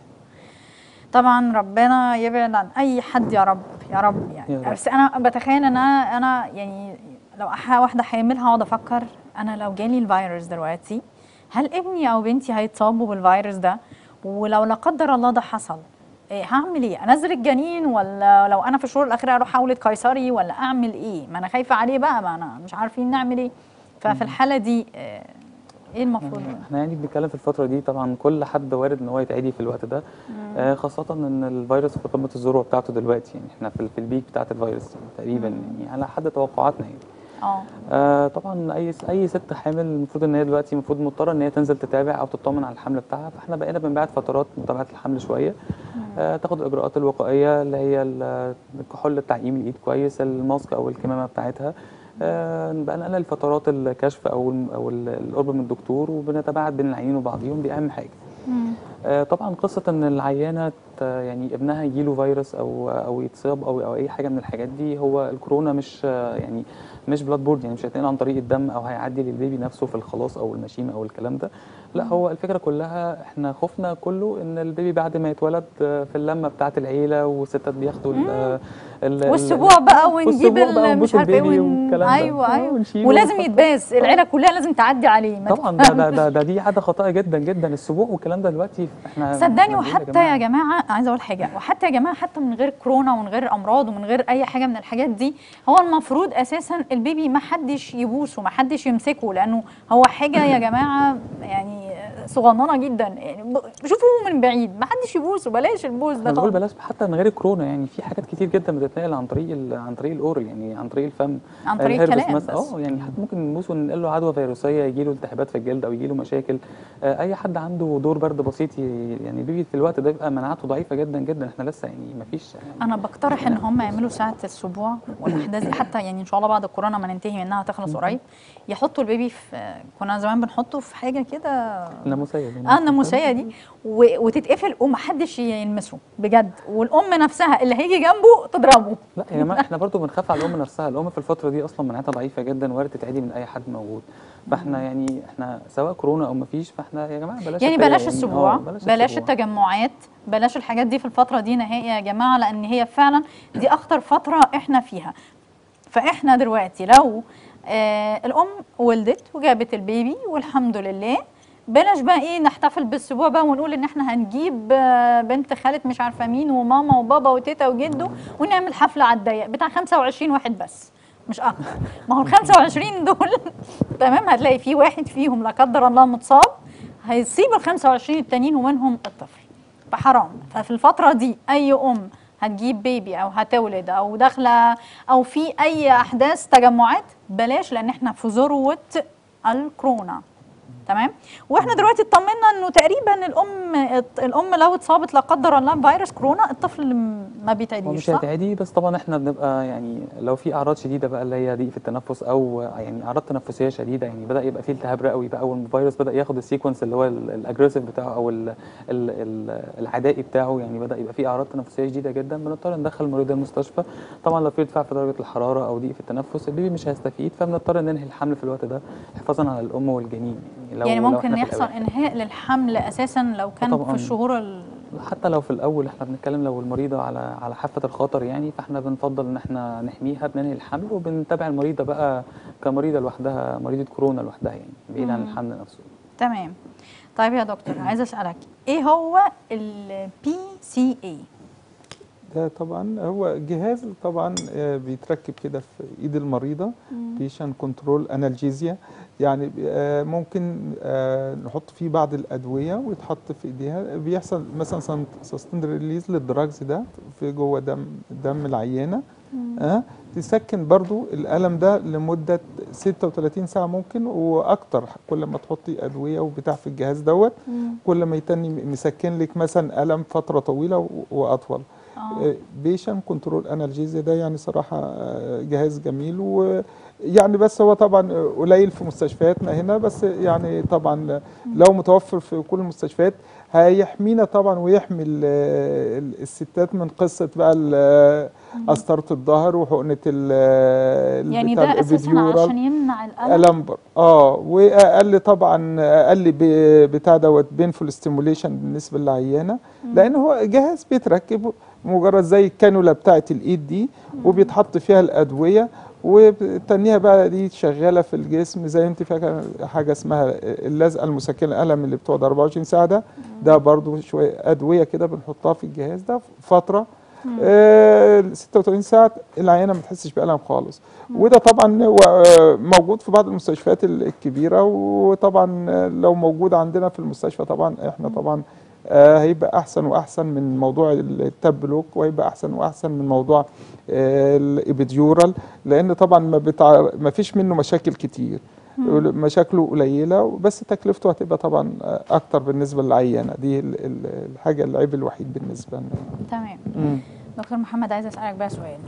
Speaker 1: طبعا ربنا يبعد عن اي حد يا رب يا رب يعني
Speaker 2: يا رب.
Speaker 1: بس انا بتخيل ان انا انا يعني لو أح- واحده حامل هقعد افكر انا لو جالي الفيروس دلوقتي هل ابني او بنتي هيتصابوا بالفيروس ده ولو لا قدر الله ده حصل إيه هعمل ايه انزل الجنين ولا لو انا في الشهور الاخيره اروح حوله قيصري ولا اعمل ايه ما انا خايفه عليه بقى ما انا مش عارفين نعمل ايه ففي الحاله دي آه، ايه المفروض
Speaker 2: احنا يعني بنتكلم في الفتره دي طبعا كل حد وارد ان هو يتعدي في الوقت ده آه خاصه ان الفيروس في قمه الذروه بتاعته دلوقتي يعني احنا في, في البيك بتاعه الفيروس يعني تقريبا يعني على حد توقعاتنا يعني
Speaker 1: اه
Speaker 2: آه طبعا اي اي ست حامل المفروض ان هي دلوقتي المفروض مضطره ان هي تنزل تتابع او تطمن على الحمل بتاعها فاحنا بقينا بنبعد فترات متابعه الحمل شويه آه تاخد الاجراءات الوقائيه اللي هي ال- الكحول التعقيم الايد كويس الماسك او الكمامه بتاعتها آه بقى نقلل فترات الكشف او الم- او ال- القرب من الدكتور وبنتباعد بين العيانين وبعضهم دي اهم حاجه آه، طبعا قصه ان العيانه ت- يعني ابنها يجيله فيروس او او يتصاب او او اي حاجه من الحاجات دي هو الكورونا مش آه، يعني مش بلاد بورد يعني مش هيتنقل عن طريق الدم او هيعدي للبيبي نفسه في الخلاص او المشيمه او الكلام ده لا هو الفكره كلها احنا خوفنا كله ان البيبي بعد ما يتولد آه، في اللمه بتاعه العيله والستات بياخدوا ال- ال- ال-
Speaker 1: والسبوع بقى ونجيب
Speaker 2: والسبوع بقى
Speaker 1: ال- مش
Speaker 2: ونبوس
Speaker 1: عارفه ايه
Speaker 2: البيبي
Speaker 1: ون...
Speaker 2: والكلام ده.
Speaker 1: ايوه
Speaker 2: آه،
Speaker 1: ايوه
Speaker 2: ونشيله
Speaker 1: ولازم
Speaker 2: ونحطه.
Speaker 1: يتباس العيله كلها لازم تعدي عليه ما
Speaker 2: طبعا ده ده ده, ده دي عاده خاطئه جدا جدا السبوع والكلام ده دلوقتي احنا
Speaker 1: صدقني
Speaker 2: إحنا بنقول
Speaker 1: وحتى يا جماعه عايزه اقول حاجه وحتى يا جماعه حتى من غير كورونا ومن غير امراض ومن غير اي حاجه من الحاجات دي هو المفروض اساسا البيبي ما حدش يبوسه ما حدش يمسكه لانه هو حاجه يا جماعه يعني صغننه جدا يعني ب- شوفوه من بعيد ما حدش يبوسه بلاش البوس ده
Speaker 2: احنا بنقول
Speaker 1: خالص
Speaker 2: بلاش حتى من غير الكورونا يعني في حاجات كتير جدا بتتنقل عن طريق ال- عن طريق الاورال يعني عن طريق الفم
Speaker 1: عن طريق
Speaker 2: الهربس
Speaker 1: الكلام
Speaker 2: مثلا
Speaker 1: بس.
Speaker 2: اه يعني حتى ممكن نبوسه ننقل له عدوى فيروسيه يجي له التهابات في الجلد او يجي له مشاكل آه اي حد عنده دور برد بسيط ي- يعني البيبي في الوقت ده بيبقى مناعته ضعيفه جدا جدا احنا لسه يعني ما فيش
Speaker 1: انا بقترح ان هم يعملوا ساعه السبوع والاحداث دي حتى يعني ان شاء الله بعد الكورونا ما ننتهي منها تخلص قريب يحطوا البيبي في كنا زمان بنحطه في حاجه كده
Speaker 2: نموذج الناموسيه دي
Speaker 1: اه الناموسيه دي و- وتتقفل ومحدش يلمسه بجد والام نفسها اللي هيجي جنبه تضربه
Speaker 2: لا يا جماعه احنا برضو بنخاف على الام نفسها الام في الفتره دي اصلا مناعتها ضعيفه جدا وارد تتعدي من اي حد موجود فاحنا يعني احنا سواء كورونا او ما فيش فاحنا يا جماعه بلاش
Speaker 1: يعني
Speaker 2: الت-
Speaker 1: بلاش
Speaker 2: آه،
Speaker 1: السبوع
Speaker 2: بلاش,
Speaker 1: بلاش
Speaker 2: السبوع.
Speaker 1: التجمعات بلاش الحاجات دي في الفتره دي نهائي يا جماعه لان هي فعلا دي اخطر فتره احنا فيها فاحنا دلوقتي لو آه الام ولدت وجابت البيبي والحمد لله بلاش بقى ايه نحتفل بالسبوع بقى ونقول ان احنا هنجيب آه، بنت خالة مش عارفه مين وماما وبابا وتيتا وجده ونعمل حفله على الضيق بتاع 25 واحد بس مش اكتر ما هو ال 25 دول تمام هتلاقي في واحد فيهم لا قدر الله متصاب هيصيب ال 25 التانيين ومنهم الطفل فحرام ففي الفتره دي اي ام هتجيب بيبي او هتولد او داخله او في اي احداث تجمعات بلاش لان احنا في ذروه الكورونا تمام واحنا دلوقتي اطمنا انه تقريبا الام الام لو اتصابت لا قدر الله بفيروس كورونا الطفل م- ما
Speaker 2: هو
Speaker 1: بيتعديش
Speaker 2: مش
Speaker 1: صح؟
Speaker 2: هتعدي بس طبعا احنا بنبقى يعني لو في اعراض شديده بقى اللي هي ضيق في التنفس او يعني اعراض تنفسيه شديده يعني بدا يبقى فيه التهاب رئوي بقى والفيروس بدا ياخد السيكونس اللي هو الاجريسيف بتاعه او ال ال ال العدائي بتاعه يعني بدا يبقى فيه اعراض تنفسيه شديده جدا بنضطر ندخل المريض المستشفى طبعا لو في ارتفاع في درجه الحراره او ضيق في التنفس البيبي مش هيستفيد فبنضطر ننهي الحمل في الوقت ده حفاظا على الام والجنين يعني لو
Speaker 1: يعني
Speaker 2: لو
Speaker 1: ممكن
Speaker 2: إحنا في
Speaker 1: يحصل
Speaker 2: الأواخر.
Speaker 1: انهاء للحمل اساسا لو كان في
Speaker 2: طبعاً.
Speaker 1: الشهور ال...
Speaker 2: حتى لو في الاول احنا بنتكلم لو المريضه على على حافه الخطر يعني فاحنا بنفضل ان احنا نحميها بننهي الحمل وبنتابع المريضه بقى كمريضه لوحدها مريضه كورونا لوحدها يعني بعيد عن
Speaker 1: مم.
Speaker 2: الحمل نفسه
Speaker 1: تمام طيب يا دكتور عايزه اسالك ايه هو البي سي اي
Speaker 3: ده طبعا هو جهاز طبعا آه، بيتركب كده في ايد المريضه بيشن كنترول انالجيزيا يعني آه، ممكن آه، نحط فيه بعض الادويه ويتحط في ايديها بيحصل مثلا سستند ريليز للدراجز ده في جوه دم دم العيانه اه تسكن برضو الالم ده لمده 36 ساعه ممكن واكتر كل ما تحطي ادويه وبتاع في الجهاز دوت كل ما يتني مسكن لك مثلا الم فتره طويله و- واطول
Speaker 1: اه
Speaker 3: بيشن كنترول انالجيزيا ده يعني صراحه آه، جهاز جميل ويعني بس هو طبعا قليل في مستشفياتنا هنا بس يعني طبعا لو متوفر في كل المستشفيات هيحمينا طبعا ويحمي ال- ال- الستات من قصه بقى ال- قسطره الظهر وحقنه ال
Speaker 1: يعني
Speaker 3: بتاع
Speaker 1: ده اساسا
Speaker 3: الإبيديورال.
Speaker 1: عشان يمنع الالم
Speaker 3: ألمبر اه واقل طبعا اقل ب- بتاع دوت بينفول ستيموليشن بالنسبه للعيانه لان هو جهاز بيتركب مجرد زي الكانولا بتاعه الايد دي وبيتحط فيها الادويه وتنيها بقى دي شغاله في الجسم زي انت فاكره حاجه اسمها اللزقه المسكنه الالم اللي بتقعد 24 ساعه ده ده برضو شويه ادويه كده بنحطها في الجهاز ده فتره آه 36 ساعه العيانه ما تحسش بالم خالص وده طبعا هو آه، موجود في بعض المستشفيات ال- الكبيره وطبعا آه، لو موجود عندنا في المستشفى طبعا احنا طبعا آه، هيبقى احسن واحسن من موضوع التاب بلوك وهيبقى احسن واحسن من موضوع آه، الابيديورال لان طبعا ما, بتاع ما فيش منه مشاكل كتير مشاكله قليله بس تكلفته هتبقى طبعا آه، اكتر بالنسبه للعيانه دي ال- ال- الحاجه العيب الوحيد بالنسبه لنا
Speaker 1: تمام
Speaker 3: مم.
Speaker 1: دكتور محمد عايزه اسالك بقى سؤال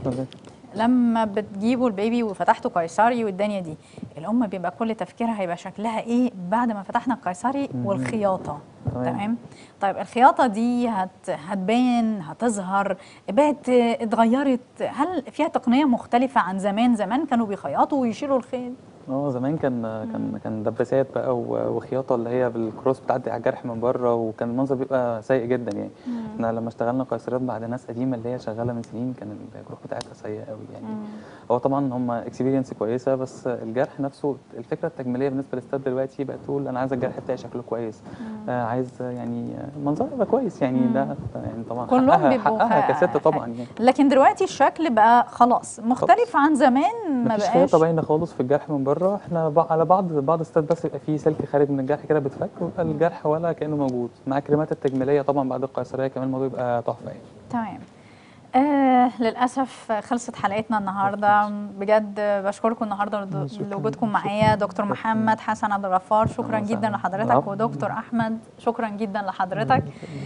Speaker 1: لما بتجيبوا البيبي وفتحتوا قيصري والدنيا دي الام بيبقى كل تفكيرها هيبقى شكلها ايه بعد ما فتحنا القيصري والخياطه
Speaker 2: تمام.
Speaker 1: تمام طيب الخياطه دي هت هتبان هتظهر بقت اتغيرت هل فيها تقنيه مختلفه عن زمان زمان كانوا بيخيطوا ويشيلوا الخيط
Speaker 2: اه زمان كان كان كان دباسات بقى و- وخياطه اللي هي بالكروس بتعدي على الجرح من بره وكان المنظر بيبقى سيء جدا يعني احنا لما اشتغلنا قيصريات بعد ناس قديمه اللي هي شغاله من سنين كان الجروح بتاعتها سيئه قوي يعني هو طبعا هم اكسبيرينس كويسه بس الجرح نفسه الفكره التجميليه بالنسبه للستات دلوقتي بقت تقول انا عايز الجرح بتاعي شكله كويس آه عايز يعني منظره يبقى كويس يعني ده يعني طبعا
Speaker 1: كلهم
Speaker 2: حقها,
Speaker 1: بيبقوا
Speaker 2: حقها
Speaker 1: خ-
Speaker 2: كست طبعا يعني
Speaker 1: لكن دلوقتي الشكل بقى خلاص مختلف عن زمان ما
Speaker 2: مفيش
Speaker 1: بقاش
Speaker 2: خياطه باينه خالص في الجرح من بره احنا بع- على بعض بعض الستات بس يبقى فيه سلك خارج من الجرح كده بتفك ويبقى الجرح ولا كانه موجود مع الكريمات التجميليه طبعا بعد القيصريه كمان الموضوع يبقى تحفه يعني
Speaker 1: تمام آه للأسف خلصت حلقتنا النهاردة بجد بشكركم النهاردة لد-
Speaker 3: شكراً.
Speaker 1: لوجودكم معايا دكتور محمد حسن عبد الغفار شكرا
Speaker 2: أهلاً
Speaker 1: جدا
Speaker 2: وسهلاً.
Speaker 1: لحضرتك
Speaker 2: العفو.
Speaker 1: ودكتور أحمد شكرا جدا لحضرتك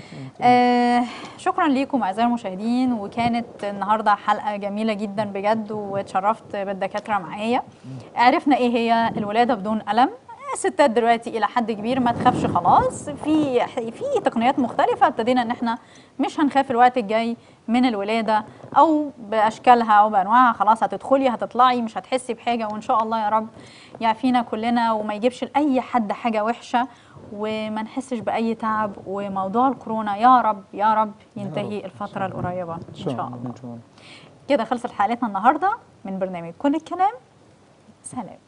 Speaker 1: آه شكرا ليكم أعزائي المشاهدين وكانت النهاردة حلقة جميلة جدا بجد واتشرفت بالدكاترة معايا عرفنا إيه هي الولادة بدون ألم الستات دلوقتي الى حد كبير ما تخافش خلاص في في تقنيات مختلفه ابتدينا ان احنا مش هنخاف الوقت الجاي من الولاده او باشكالها او بانواعها خلاص هتدخلي هتطلعي مش هتحسي بحاجه وان شاء الله يا رب يعافينا كلنا وما يجيبش لاي حد حاجه وحشه وما نحسش باي تعب وموضوع الكورونا يا رب يا رب ينتهي الفتره القريبه ان شاء الله
Speaker 3: ان شاء الله
Speaker 1: كده خلصت حلقتنا النهارده من برنامج كل الكلام سلام